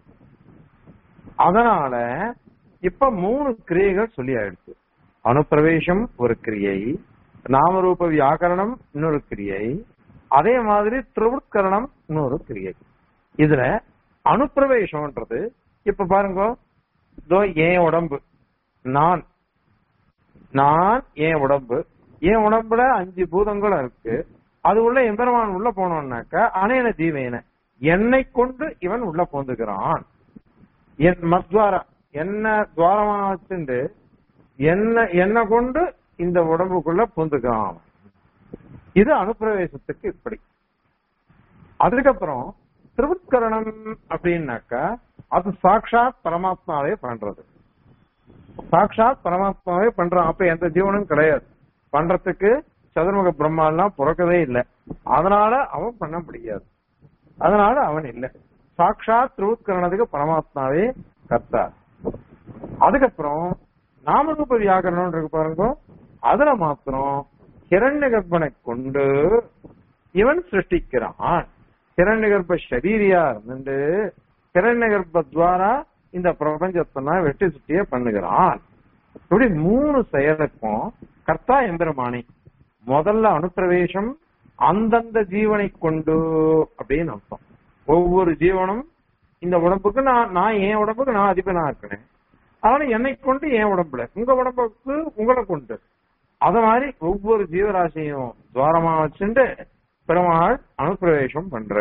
S1: அதனால இப்ப மூணு கிரியைகள் சொல்லி ஆயிடுச்சு அனுப்பிரவேசம் ஒரு கிரியை நாமரூப வியாக்கரணம் இன்னொரு கிரியை அதே மாதிரி திருவிற்கரணம் இன்னொரு கிரியை இதுல அனுப்பிரவேசம்ன்றது இப்ப பாருங்க இதோ என் உடம்பு நான் நான் என் உடம்பு என் உடம்புல அஞ்சு பூதங்களும் இருக்கு அது உள்ள எம்பெருமான் உள்ள போனோம்னாக்க அனேன ஜீவேன என்னை கொண்டு இவன் உள்ள போந்துக்கிறான் என் மத்வாரா என்ன துவாரமா வச்சுண்டு என்ன என்ன கொண்டு இந்த உடம்புக்குள்ள பூந்துக்கிறான் இது அனுப்பிரவேசத்துக்கு இப்படி அதுக்கப்புறம் திருவுட்கரணம் அப்படின்னாக்கா அது சாட்சாத் பரமாத்மாவே பண்றது சாட்சாத் பரமாத்மாவே பண்றான் அப்ப எந்த ஜீவனும் கிடையாது பண்றதுக்கு சதுர்முக பிரம்மாலாம் பிறக்கவே இல்லை அதனால அவன் பண்ண முடியாது அதனால அவன் இல்லை சாட்சாத் திருவுட்கரணத்துக்கு பரமாத்மாவே கர்த்தா அதுக்கப்புறம் நாமரூப வியாகரணம் இருக்கு பாருங்க அதுல மாத்திரம் ஹிரண்ய கர்ப்பனை கொண்டு இவன் சிருஷ்டிக்கிறான் ஹிரண்யகர்ப்ப சரீரியா இருந்துட்டு ஹிரண்யகர்ப்ப துவாரா இந்த பிரபஞ்சத்தெல்லாம் வெட்டி சுட்டிய பண்ணுகிறான் இப்படி மூணு செயலுக்கும் கர்த்தா எம்பெருமானி முதல்ல அனுப்பிரவேசம் அந்தந்த ஜீவனை கொண்டு அப்படின்னு அர்த்தம் ஒவ்வொரு ஜீவனும் இந்த உடம்புக்கு நான் நான் என் உடம்புக்கு நான் அதிபனா இருக்கிறேன் அதனால என்னை கொண்டு என் உடம்புல உங்க உடம்புக்கு உங்களை கொண்டு அத மாதிரி ஒவ்வொரு ஜீவராசியும் துவாரமா வச்சுட்டு பெருமாள் அனுப்பிரவேசம் பண்ற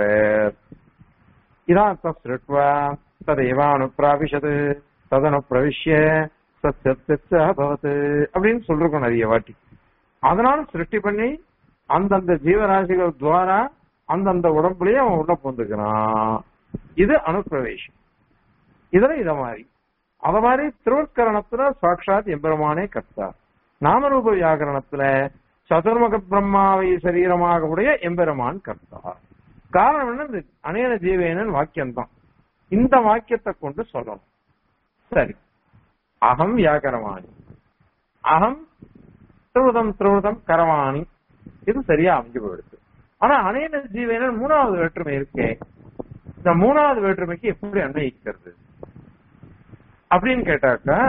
S1: இதான் சிருட்வா ததைவ அனுப்பிராபிஷது ததனு பிரவிஷ்ய சத்யபவத்து அப்படின்னு சொல்லிருக்கோம் நிறைய வாட்டி அதனால சிருஷ்டி பண்ணி அந்தந்த ஜீவராசிகள் துவாரா அந்தந்த உடம்புலயே அவன் உள்ள போந்துக்கிறான் இது அனுப்பிரவேசம் இதுல இத மாதிரி அத மாதிரி திருவற்கரணத்துல சாட்சாத் எம்பெருமானே கர்த்தா நாமரூப வியாகரணத்துல சதுர்முக பிரம்மாவை சரீரமாக உடைய எம்பெருமான் கர்த்தா காரணம் என்ன இந்த அநேக ஜீவேனன் வாக்கியம் தான் இந்த வாக்கியத்தை கொண்டு சொல்லணும் சரி அகம் வியாகரவாணி அகம் திருவிதம் திருவிதம் கரவாணி இது சரியா அமைஞ்சு போயிடுது ஆனா அநேக ஜீவேனன் மூணாவது வேற்றுமை இருக்கே இந்த மூணாவது வேற்றுமைக்கு எப்படி அன்வயிக்கிறது அப்படின்னு கேட்டாக்கா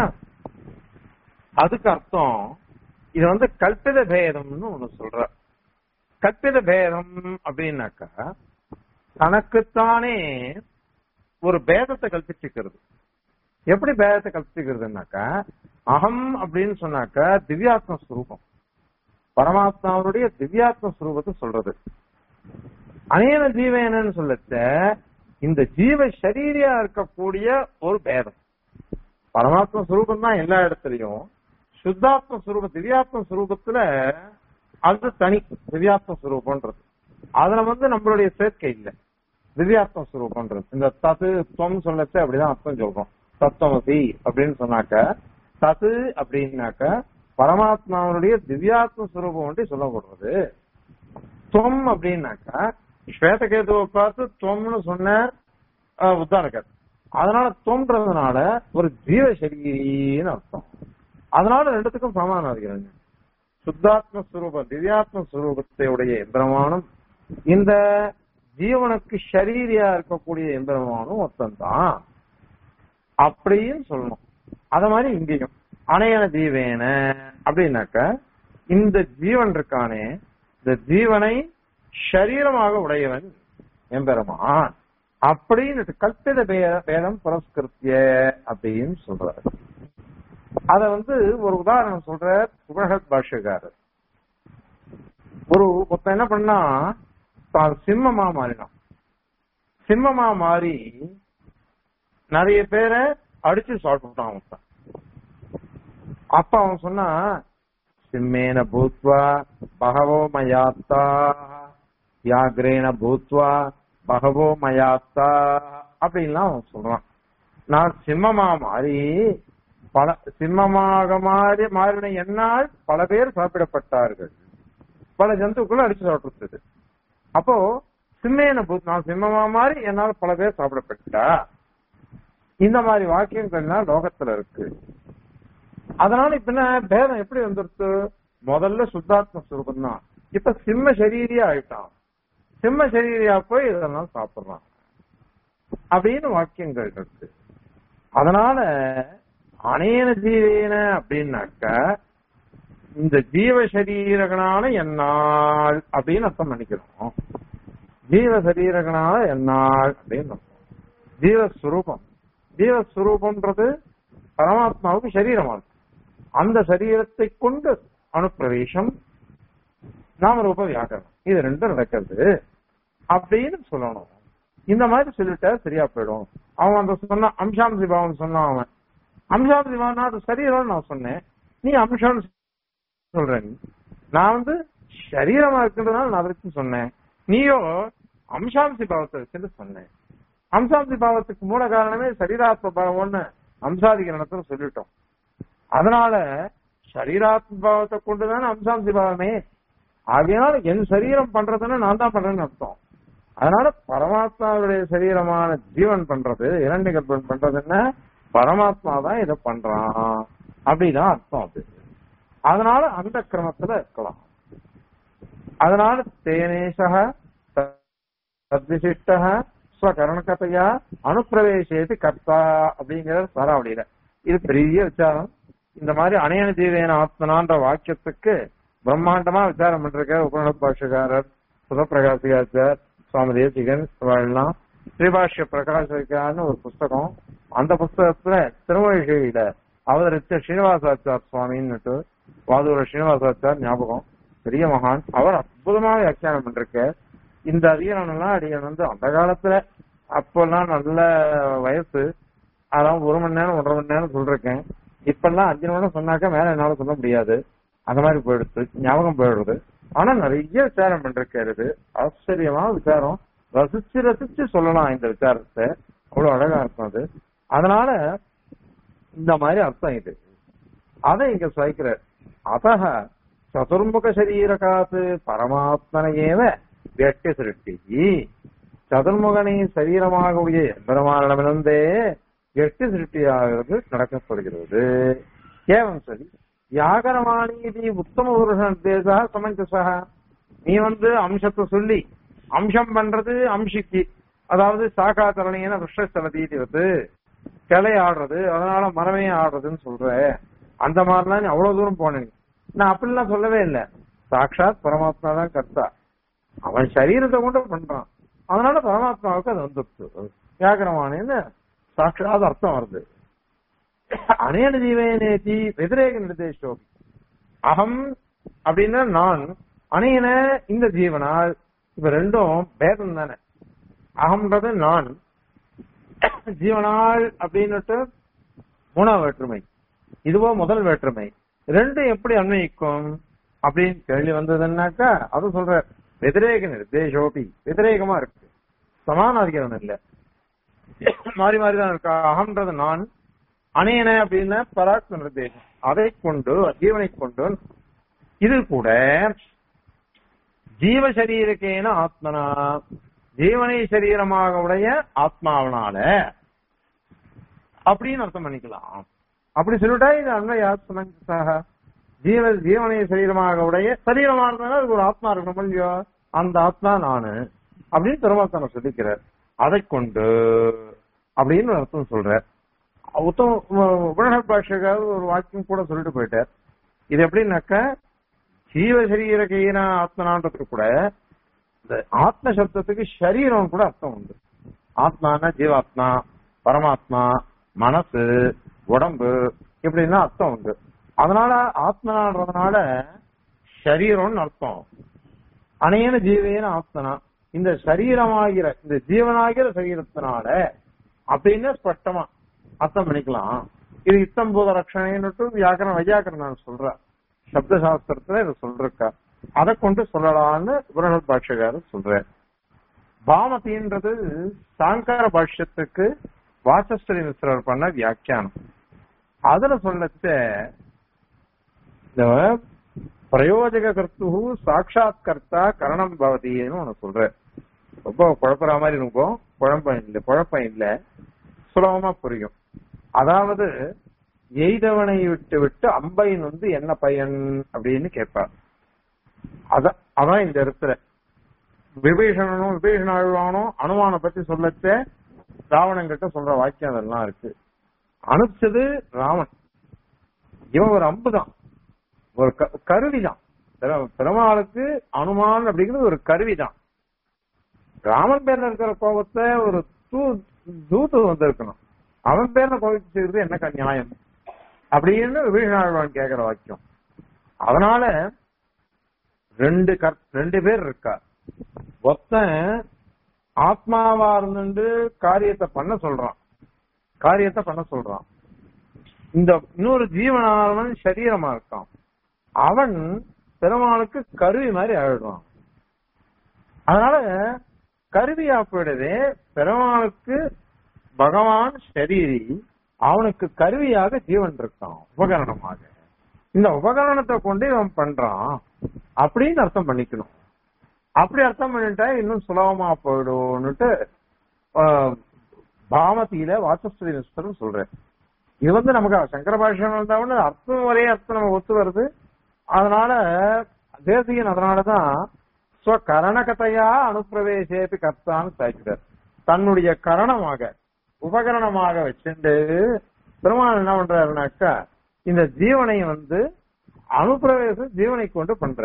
S1: அதுக்கு அர்த்தம் இது வந்து கல்பித பேதம்னு ஒண்ணு சொல்ற கற்பித பேதம் அப்படின்னாக்கா தனக்குத்தானே ஒரு பேதத்தை கல்பிச்சுக்கிறது எப்படி பேதத்தை கல்பிச்சுக்கிறதுனாக்கா அகம் அப்படின்னு சொன்னாக்கா திவ்யாத்ம ஸ்வரூபம் பரமாத்மாவுடைய திவ்யாத்ம ஸ்வரூபத்தை சொல்றது அநேக ஜீவனன்னு சொல்லச்ச இந்த ஜீவ சரீரியா இருக்கக்கூடிய ஒரு பேதம் பரமாத்ம ஸ்வரூபம் தான் எல்லா இடத்துலயும் சுத்தாத்ம ஸ்வரூபம் திவ்யாத்ம ஸ்வரூபத்துல அது தனி திவ்யாத்ம ஸ்வரூபம்ன்றது அதுல வந்து நம்மளுடைய சேர்க்கை இல்லை திவ்யாத்ம ஸ்வரூபம்ன்றது இந்த தத்து துவம் சொல்லச்ச அப்படிதான் அர்த்தம் சொல்றோம் தத்துவமசி அப்படின்னு சொன்னாக்க தத்து அப்படின்னாக்க பரமாத்மாவுடைய திவ்யாத்ம ஸ்வரூபம் ஒன்றி சொல்லப்படுறது துவம் அப்படின்னாக்கா ஸ்வேதகேதுவை பார்த்து துவம்னு சொன்னார் உத்தாரகர் அதனால தோன்றதுனால ஒரு ஜீவ சரீரின்னு அர்த்தம் அதனால ரெண்டுத்துக்கும் சமானம் இருக்கிறாங்க சுத்தாத்ம ஸ்வரூபம் திவ்யாத்ம ஸ்வரூபத்தையுடைய எந்திரமானம் இந்த ஜீவனுக்கு ஷரீரியா இருக்கக்கூடிய எந்திரமானும் ஒத்தந்தான் அப்படின்னு சொல்லணும் அத மாதிரி இங்கேயும் அணையன ஜீவேன அப்படின்னாக்க இந்த ஜீவன் இருக்கானே இந்த ஜீவனை ஷரீரமாக உடையவன் எம்பெருமான் அப்படின்னு கல்பித பேதம் புரஸ்கிருத்திய அப்படின்னு சொல்றாரு அத வந்து ஒரு உதாரணம் சொல்ற சுபகத் பாஷ்யக்காரர் ஒரு ஒருத்தன் என்ன பண்ணா தான் சிம்மமா மாறினான் சிம்மமா மாறி நிறைய பேரை அடிச்சு சாப்பிட்டான் அவன் அப்ப அவன் சொன்னா சிம்மேன பூத்வா பகவோ மயாத்தா வியாகிரேன பூத்வா பகவோ மயாத்தா அப்படின்லாம் அவன் சொல்றான் நான் சிம்மமா மாறி பல சிம்மமாக மாறி மாறின என்னால் பல பேர் சாப்பிடப்பட்டார்கள் பல ஜந்துக்களும் அடிச்சு சாப்பிடுறது அப்போ சிம்மேன பூத் நான் சிம்மமா மாறி என்னால் பல பேர் சாப்பிடப்பட்டா இந்த மாதிரி வாக்கியங்கள்லாம் லோகத்துல இருக்கு அதனால இப்ப என்ன பேதம் எப்படி வந்துருச்சு முதல்ல சுத்தாத்ம சுரூபம் தான் இப்ப சிம்ம சரீரியா ஆயிட்டான் சிம்ம சரீரியா போய் இதெல்லாம் சாப்பிடுறான் அப்படின்னு வாக்கியங்கள் இருக்கு அதனால அனேன ஜீவேன அப்படின்னாக்க இந்த ஜீவ சரீரகனால என்னால் அப்படின்னு அர்த்தம் பண்ணிக்கிறோம் ஜீவ சரீரகனால என்னால் அப்படின்னு அர்த்தம் ஜீவஸ்வரூபம் ஜீவஸ்வரூபம்ன்றது பரமாத்மாவுக்கு சரீரமா இருக்கு அந்த சரீரத்தை கொண்டு அனுப்பிரவேசம் நாமரூப வியாக்கரணம் இது ரெண்டும் நடக்கிறது அப்படின்னு சொல்லணும் இந்த மாதிரி சொல்லிட்டா சரியா போயிடும் அவன் அந்த சொன்ன அம்சாம் சிபாவன் சொன்னான் அவன் அம்சாம் சிபாவன் அது சரீரம் நான் சொன்னேன் நீ அம்சம் சொல்ற நீ நான் வந்து சரீரமா இருக்கின்றதுனால நான் அதற்கு சொன்னேன் நீயோ அம்சாம்சி பாவத்தை வச்சுட்டு சொன்னேன் அம்சாம்சி பாவத்துக்கு மூல காரணமே சரீராத்ம பாவம்னு அம்சாதிகரணத்துல சொல்லிட்டோம் அதனால சரீராத்ம பாவத்தை கொண்டுதானே அம்சாம்சி பாவமே ஆகையால என் சரீரம் பண்றதுன்னு நான் தான் பண்றேன்னு அர்த்தம் அதனால பரமாத்மாவுடைய சரீரமான ஜீவன் பண்றது இரண்டு கல்பன் பண்றதுன்னா பரமாத்மா தான் இதை பண்றான் அப்படிதான் அர்த்தம் அது அதனால அந்த கிரமத்துல இருக்கலாம் அதனால தேனேசக தத்விசிஷ்ட ஸ்வகரணகதையா அனுப்பிரவேசேது கர்த்தா அப்படிங்கிற சாராவளியில இது பெரிய விசாரம் இந்த மாதிரி அணையன ஜீவேன ஆத்மனான்ற வாக்கியத்துக்கு பிரம்மாண்டமா விசாரம் பண்றக்க உபநட பாஷகாரர் சுதப்பிரகாசிகாச்சார் சுவாமி தேசிகன் எல்லாம் ஸ்ரீபாஷ்ய பிரகாசிகான்னு ஒரு புஸ்தகம் அந்த புஸ்தகத்துல திருமழிகையில அவதரித்த ஸ்ரீனிவாசாச்சார் சுவாமின்னுட்டு வாதூர ஸ்ரீனிவாசாச்சார் ஞாபகம் பெரிய மகான் அவர் அற்புதமா வியாக்கியானம் பண்றக்க இந்த அதிகாரம் எல்லாம் அடியன் வந்து அந்த காலத்துல அப்பெல்லாம் நல்ல வயசு அதான் ஒரு மணி நேரம் ஒன்றரை மணி நேரம் சொல்றேன் இப்பெல்லாம் அஞ்சு நிமிடம் சொன்னாக்க மேல என்னால சொல்ல முடியாது அந்த மாதிரி போயிடுது ஞாபகம் போயிடுறது ஆனா நிறைய விசாரம் பண்றாரு இது ஆச்சரியமா விசாரம் ரசிச்சு ரசிச்சு சொல்லலாம் இந்த விசாரத்தை அவ்வளவு அழகா இருக்கும் அது அதனால இந்த மாதிரி அர்த்தம் இது அதை இங்க சுவைக்கிறார் அத்தக சதுர்முக சரீரகாத்து பரமாத்மனையேவ வெட்டி சிருஷ்டி சதுர்முகனை சரீரமாக உடைய எம்பெருமானிடமிருந்தே எட்டு சிருஷ்டியாகிறது நடக்கப்படுகிறது ஏவம் சரி வியாகரமானி இது உத்தம புருஷ நிர்தேசா சமஞ்சசா நீ வந்து அம்சத்தை சொல்லி அம்சம் பண்றது அம்சிக்கு அதாவது சாக்கா தரணியான விஷஸ்தலதி வந்து கிளை ஆடுறது அதனால மரமே ஆடுறதுன்னு சொல்ற அந்த மாதிரிலாம் நீ அவ்வளவு தூரம் போன நீ. நான் அப்படிலாம் சொல்லவே இல்லை சாட்சாத் பரமாத்மா தான் கர்த்தா அவன் சரீரத்தை கொண்டு பண்றான் அதனால பரமாத்மாவுக்கு அது வந்துருச்சு வியாகரமானேன்னு சாட்சாத் அர்த்தம் வருது அனேன ஜீவனேதி வெதிரேக நிர்தேசோபி அகம் அப்படின்னா நான் அணையன இந்த ஜீவனால் இப்ப ரெண்டும் பேதம் தானே அகம்ன்றது நான் ஜீவனால் அப்படின்னுட்டு மூணாவது வேற்றுமை இதுவோ முதல் வேற்றுமை ரெண்டும் எப்படி அன்வயிக்கும் அப்படின்னு கேள்வி வந்ததுன்னாக்கா அது சொல்ற வெதிரேக நிர்தேசோபி வெதிரேகமா இருக்கு சமானாதிகரணம் இல்ல மாறி மாறி தான் இருக்கா அகம்ன்றது நான் அணையன அப்படின்னா பராக் நிர்தேசம் அதை கொண்டு ஜீவனை கொண்டு இது கூட ஜீவ சரீரக்கேன ஆத்மனா ஜீவனை சரீரமாக உடைய ஆத்மாவனால அப்படின்னு அர்த்தம் பண்ணிக்கலாம் அப்படி சொல்லிட்டா இது அன்வய ஆத்மனாக ஜீவ ஜீவனை சரீரமாக உடைய சரீரமாக அதுக்கு ஒரு ஆத்மா இருக்கணும் இல்லையோ அந்த ஆத்மா நானு அப்படின்னு திருவாசனம் சொல்லிக்கிறார் அதை கொண்டு அப்படின்னு ஒரு அர்த்தம் சொல்றார் உத்தம உபநக பாஷகாவது ஒரு வாக்கியம் கூட சொல்லிட்டு போயிட்டார் இது எப்படின்னாக்க ஜீவ சரீர கையின ஆத்மனான்றதுக்கு கூட இந்த ஆத்ம சப்தத்துக்கு சரீரம் கூட அர்த்தம் உண்டு ஆத்மானா ஜீவாத்மா பரமாத்மா மனசு உடம்பு இப்படின்னா அர்த்தம் உண்டு அதனால ஆத்மனான்றதுனால சரீரம்னு அர்த்தம் அணையன ஜீவேன ஆத்மனா இந்த சரீரமாகிற இந்த ஜீவனாகிற சரீரத்தினால அப்படின்னு ஸ்பஷ்டமா அர்த்தம் பண்ணிக்கலாம் இது இத்தம் பூத ரட்சணைன்னுட்டு வியாக்கரண வையாக்கரணம் சொல்ற சப்த சாஸ்திரத்துல இதை சொல்றக்கா அதை கொண்டு சொல்லலாம்னு புரணத் பாஷ்யக்காரர் சொல்ற பாமதின்றது சாங்கர பாஷ்யத்துக்கு வாசஸ்திரி மிஸ்ரர் பண்ண வியாக்கியானம் அதுல சொல்லச்ச இந்த பிரயோஜக கர்த்து சாட்சாத் கர்த்தா கரணம் பவதின்னு ஒண்ணு சொல்ற ரொம்ப குழப்பற மாதிரி இருக்கும் குழப்பம் இல்லை குழப்பம் இல்ல சுலபமா புரியும் அதாவது எய்தவனை விட்டு விட்டு அம்பைன் வந்து என்ன பயன் அப்படின்னு கேட்பார் அதான் அதான் இந்த இடத்துல விபீஷணனும் விபீஷண அழுவானும் அனுமானை பத்தி சொல்லச்ச ராவணன் கிட்ட சொல்ற வாக்கியம் அதெல்லாம் இருக்கு அனுப்பிச்சது ராமன் இவன் ஒரு அம்பு தான் ஒரு கருவி தான் பெருமாளுக்கு அனுமான் அப்படிங்கிறது ஒரு கருவி தான் ராமன் பேர்ல இருக்கிற கோபத்தை ஒரு தூ தூத்து வந்திருக்கணும் அவன் பேர்ல கோபிச்சுக்கிறது என்ன நியாயம் அப்படின்னு விபீஷணாழ்வான் கேக்குற வாக்கியம் அதனால ரெண்டு கர் ரெண்டு பேர் இருக்கா ஒருத்தன் ஆத்மாவா இருந்துட்டு காரியத்தை பண்ண சொல்றான் காரியத்தை பண்ண சொல்றான் இந்த இன்னொரு ஜீவனானவன் சரீரமா இருக்கான் அவன் பெருமாளுக்கு கருவி மாதிரி ஆயிடுவான் அதனால கருவியா போயிடவே பெருமாளுக்கு பகவான் சரீரி அவனுக்கு கருவியாக ஜீவன் இருக்கான் உபகரணமாக இந்த உபகரணத்தை கொண்டு இவன் பண்றான் அப்படின்னு அர்த்தம் பண்ணிக்கணும் அப்படி அர்த்தம் பண்ணிட்டா இன்னும் சுலபமா போயிடும்னுட்டு பாமதியில வாசஸ்திரி மிஸ்டர் சொல்றேன் இது வந்து நமக்கு சங்கர பாஷ்யம் வந்தாலும் அர்த்தம் ஒரே அர்த்தம் நம்ம ஒத்து வருது அதனால தேசிகன் அதனாலதான் ஸ்வகரணகதையா அனுப்பிரவேசேபி கர்த்தான்னு சாய்க்கிறார் தன்னுடைய கரணமாக உபகரணமாக வச்சுட்டு பெருமாள் என்ன பண்றாருனாக்கா இந்த ஜீவனை வந்து அனுப்பிரவேசம் ஜீவனை கொண்டு பண்ற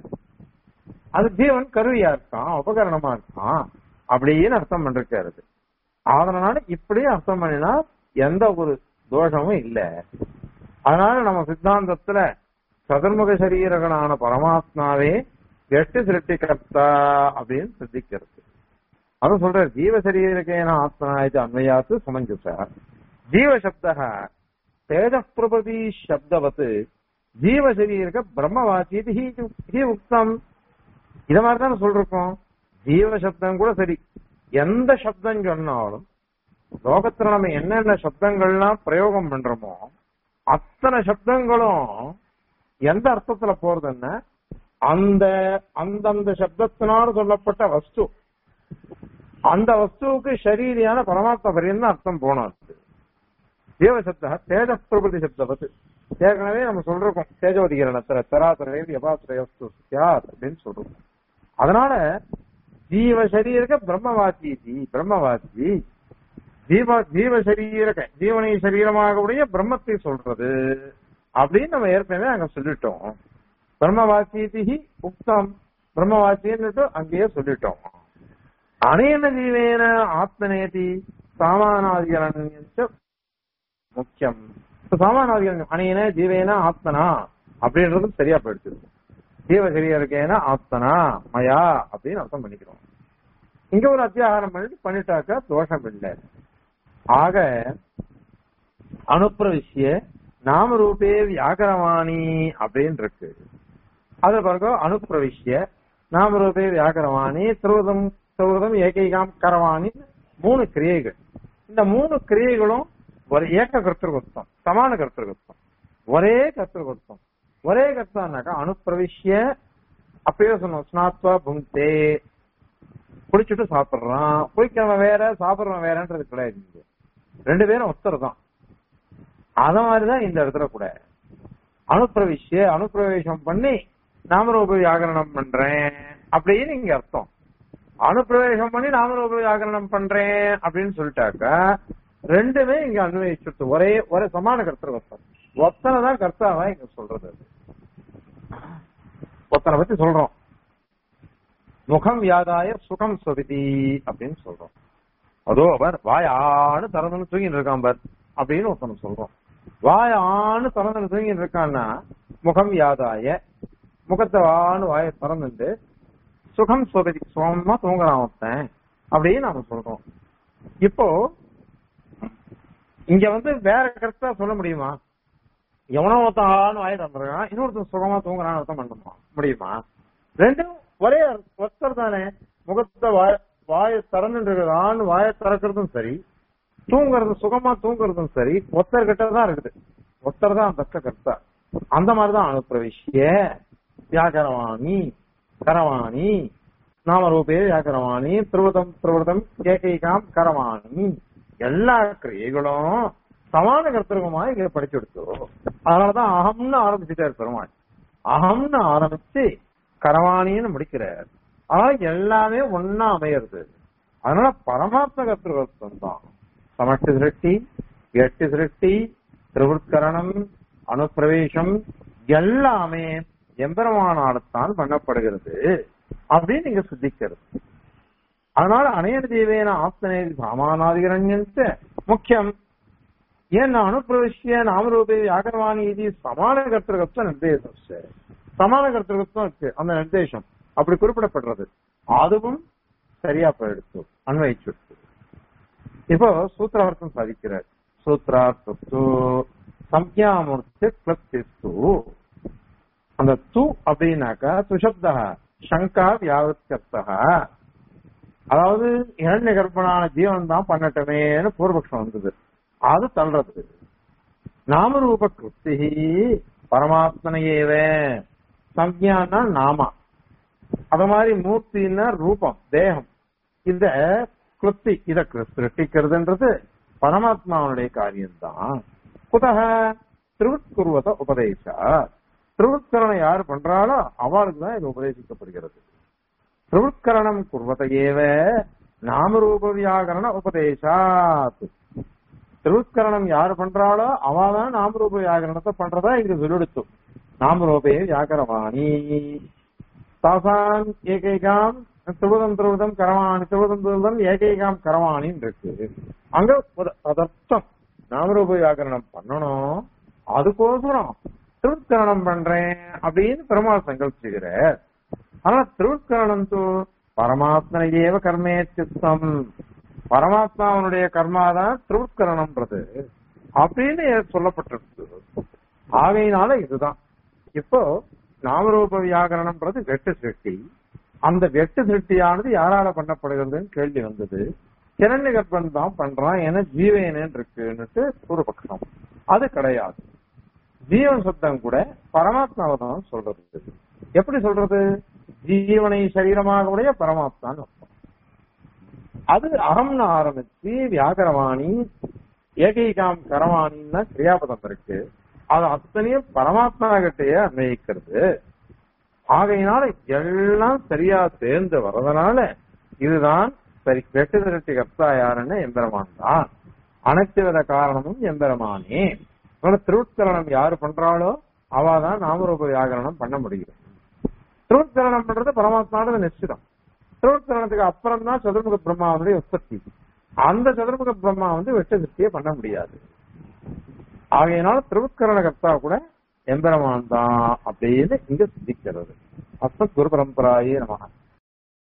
S1: அது ஜீவன் கருவியா இருக்கான் உபகரணமா இருக்கான் அப்படின்னு அர்த்தம் பண்ணிருக்காரு அது. அதனால இப்படியே அர்த்தம் பண்ணினா எந்த ஒரு தோஷமும் இல்ல அதனால நம்ம சித்தாந்தத்துல சதுர்முக சரீரகனான பரமாத்மாவே எட்டு சிருஷ்டிகர்த்தா அப்படின்னு சித்திக்கிறது அது சொல்ற ஜீவ சரீரகேன ஆத்மனா இது அன்வயாத்து சமஞ்சச ஜீவசப்தः தேஜ பிரபதி சப்தவத் ஜீவசரீரக பிரம்மவாச்சி இது ஹி- ஹி உக்தம் இத மாதிரி தானே சொல்றோம் ஜீவ சப்தம் கூட சரி எந்த சப்தம் சொன்னாலும் லோகத்துல நம்ம என்னென்ன சப்தங்கள்லாம் பிரயோகம் பண்றோமோ அத்தனை சப்தங்களும் எந்த அர்த்தத்துல போறதுன்னா அந்த அந்தந்த சப்தத்தினால சொல்லப்பட்ட வஸ்து அந்த வஸ்துவுக்கு ஷரீரியான பரமாத்மா பரியந்த அர்த்தம் போனோம் அது ஜீவசப்த தேஜ பிரபுதி சப்தவத் ஏற்கனவே நம்ம சொல்றோம் தேஜோதிகரணத்துல தராதரவே யபாசிரயஸ்து சியாத் அப்படின்னு சொல்றோம் அதனால ஜீவ சரீரக பிரம்மவாச்சி பிரம்மவாச்சி ஜீவ ஜீவ சரீரக ஜீவனை சரீரமாக உடைய பிரம்மத்தை சொல்றது அப்படின்னு நம்ம ஏற்கனவே அங்க சொல்லிட்டோம் பிரம்மவாச்சியதி உக்தம் பிரம்மவாச்சின்னு அங்கேயே சொல்லிட்டோம் அனேன ஜீவேன ஆத்மனேதி சாமானாதிகரண்யம் முக்கியம் இப்ப சாமானாதிகரண்யம் அனேன ஜீவேன ஆத்மனா அப்படின்றதும் சரியா போயிடுச்சு ஜீவ சரீரக்கேன ஆத்மனா மயா அப்படின்னு அர்த்தம் பண்ணிக்கிறோம் இங்க ஒரு அத்தியாகாரம் பண்ணிட்டு பண்ணிட்டாக்கா தோஷம் இல்லை ஆக அனுப்பிரவிஷ்ய நாம ரூபே வியாகரவாணி அப்படின்னு இருக்கு அது பிறகு அனுப்பிரவிஷ்ய நாம ரூபே வியாகரவாணி திருவதம் திருவதம் ஏகைகாம் கரவாணி மூணு கிரியைகள் இந்த மூணு கிரியைகளும் ஒரு ஏக கர்த்தர்கொத்தம் சமான கர்த்தர்கொத்தம் ஒரே கர்த்தர்கொத்தம் ஒரே கர்த்தானாக்கா அனுப்பிரவிஷ்ய அப்பயே சொன்னோம் ஸ்நாத்வா புங்தே குடிச்சிட்டு சாப்பிடுறான் குடிக்கிறவன் வேற சாப்பிடுறவன் வேறன்றது கிடையாது இங்க. ரெண்டு பேரும் ஒருத்தர் தான் அத மாதிரிதான் இந்த இடத்துல கூட அனுப்பிரவிஷ்ய அனுப்பிரவேசம் பண்ணி நாமரூப வியாகரணம் பண்றேன் அப்படின்னு இங்க அர்த்தம் அனுப்பிரவேசம் பண்ணி நாமரூப வியாகரணம் பண்றேன் அப்படின்னு சொல்லிட்டாக்கா ரெண்டுமே இங்க அன்வயிச்சுட்டு ஒரே ஒரே சமான கர்த்தர் ஒருத்தன் ஒத்தனை தான் கர்த்தாவா இங்க சொல்றது அது. ஒத்தனை பத்தி சொல்றோம் முகம் வியாதாய சுகம் சொவிதி அப்படின்னு சொல்றோம் அதோ அவர் வாயான்னு திறந்து தூங்கிட்டு இருக்கான் பார் அப்படின்னு ஒருத்தனை சொல்றோம் வாயான்னு திறந்து தூங்கிட்டு இருக்கான்னா முகம் வியாதாய முகத்தை வான்னு வாயை திறந்துட்டு சுகம் சொவிதி சுகமா தூங்குறான் ஒருத்தன் அப்படின்னு நாம சொல்றோம் இப்போ இங்க வந்து வேற கருத்தா சொல்ல முடியுமா எவனோ ஒருத்தன் ஆன்னு வாயை திறந்துருக்கான் இன்னொருத்தன் சுகமா தூங்குறான்னு அர்த்தம் பண்ணுமா முடியுமா ரெண்டும் ஒரே ஒருத்தர் தானே முகத்தை வாய வாயை திறந்துட்டு இருக்கிறான்னு வாயை திறக்கிறதும் சரி தூங்குறது சுகமா தூங்குறதும் சரி ஒத்தர் கிட்ட தான் இருக்குது ஒத்தர் தான் தக்க கர்த்தா அந்த மாதிரிதான் அனுப்பிரவிஷ்ய வியாகரவாணி கரவாணி நாமரூபே வியாகரவாணி திருவதம் திருவதம் கேகைகாம் கரவாணி எல்லா கிரியைகளும் சமான கர்த்தகமா இங்க படிச்சு எடுத்தோம் அதனாலதான் அகம்னு ஆரம்பிச்சுட்டாரு பெருமாள் அகம்னு ஆரம்பிச்சு கரவாணின்னு முடிக்கிறார் அதனால எல்லாமே ஒன்னா அமையிறது அதனால பரமாத்ம கர்த்தகம் தான் சமஷ்டி சிருஷ்டி எட்டு சிருஷ்டி திருவுட்கரணம் அனுப்பிரவேசம் எல்லாமே எம்பெருமானால்தான் பண்ணப்படுகிறது அப்படின்னு நீங்க சித்திக்கிறது அதனால அநேக ஜீவேன ஆத்மநேதி சாமானாதிகரண்யன்ட்டு முக்கியம் ஏன்னா அனுப்பிரவிஷ்ய நாமரூபே வியாகரவாணி இது சமான கர்த்தகத்துவ நிர்தேசம் சமான கர்த்தகத்துவம் இருக்கு அந்த நிர்தேசம் அப்படி குறிப்பிடப்படுறது அதுவும் சரியா போயிடுச்சு அன்வயிச்சுடுச்சு இப்போ சூத்திரார்த்தம் சாதிக்கிறார் சூத்ரார்த்தத்து சம்யாமூர்த்தி கிளப்திஸ்து அந்த து அப்படின்னாக்கா துஷப்தா சங்கா வியாவத்கர்த்தா அதாவது இரண்ய கற்பனான ஜீவன் தான் பண்ணட்டமேன்னு பூர்வபக்ஷம் வந்தது அது தள்ளுறது நாமரூப கிருப்தி பரமாத்மனையேவே சம்யான்னா நாமா அத மாதிரி மூர்த்தின்னா ரூபம் தேகம் இந்த கிருப்தி இத சிருஷ்டிக்கிறதுன்றது பரமாத்மாவுடைய காரியம்தான் குதக திருவுட்குருவத உபதேசா திருவுட்கரணை யார் பண்றாளோ அவளுக்கு தான் இது உபதேசிக்கப்படுகிறது திருவுட்கரணம் குர்வத ஏவ நாமரூப வியாகரண உபதேசாத் திருவுட்கரணம் யாரு பண்றாளோ அவதான் நாமரூப வியாகரணத்தை பண்றதா இங்க சொல்லிடுத்து நாமரூபே வியாகரவாணி தாசான் ஏகைகாம் திருவதம் திருவதம் கரவாணி திருவதம் திருவதம் ஏகைகாம் கரவாணின்னு இருக்கு அங்க ஒரு அதர்த்தம் நாமரூப வியாகரணம் பண்ணணும் அதுக்கோசரம் திருவுட்கரணம் பண்றேன் அப்படின்னு பெருமாள் சங்கல்பிச்சுக்கிற ஆனா திருவுட்கரணம் தூ பரமாத்மனையேவ கர்மே சித்தம் பரமாத்மாவனுடைய கர்மாதான் திருவுட்கரணம்ன்றது அப்படின்னு சொல்லப்பட்டிருக்கு ஆகையினால இதுதான் இப்போ நாமரூப வியாகரணம்ன்றது வெட்டு சிருஷ்டி அந்த வெட்டு சிருஷ்டியானது யாரால பண்ணப்படுகிறதுன்னு கேள்வி வந்தது கிரண்ய கர்ப்பன் தான் பண்றான் என ஜீவனன் இருக்குன்னுட்டு ஒரு பக்கம் அது கிடையாது ஜீவன் சத்தம் கூட பரமாத்மாவை தான் சொல்றது எப்படி சொல்றது ஜீவனை சரீரமாக உடைய பரமாத்மான்னு அர்த்தம் அது அகம்னு ஆரம்பிச்சு வியாகரவாணி ஏகைகாம் கரவாணின்னா கிரியாபதம் இருக்கு அது அத்தனையும் பரமாத்மா கிட்டேயே அன்வயிக்கிறது ஆகையினால எல்லாம் சரியா சேர்ந்து வர்றதுனால இதுதான் சரி வெட்டு திரட்டி கர்த்தா யாருன்னு எம்பெருமான் தான் அனைத்து வித காரணமும் எம்பெருமானே அதனால திருவுட்கரணம் யாரு பண்றாளோ அவாதான் நாமரூப வியாகரணம் பண்ண முடியும் திருவுட்கரணம் பண்றது பரமாத்மானது நிச்சிதம் திருவுட்கரணத்துக்கு அப்புறம் தான் சதுர்முக பிரம்மாவனுடைய உற்பத்தி அந்த சதுர்முக பிரம்மா வந்து வெட்ட திருப்தியை பண்ண முடியாது ஆகையினால திருவுட்கரண கர்த்தா கூட எம்பெருமான் தான் அப்படின்னு இங்க சித்திக்கிறது அஸ்மத் குரு பரம்பராயே நமக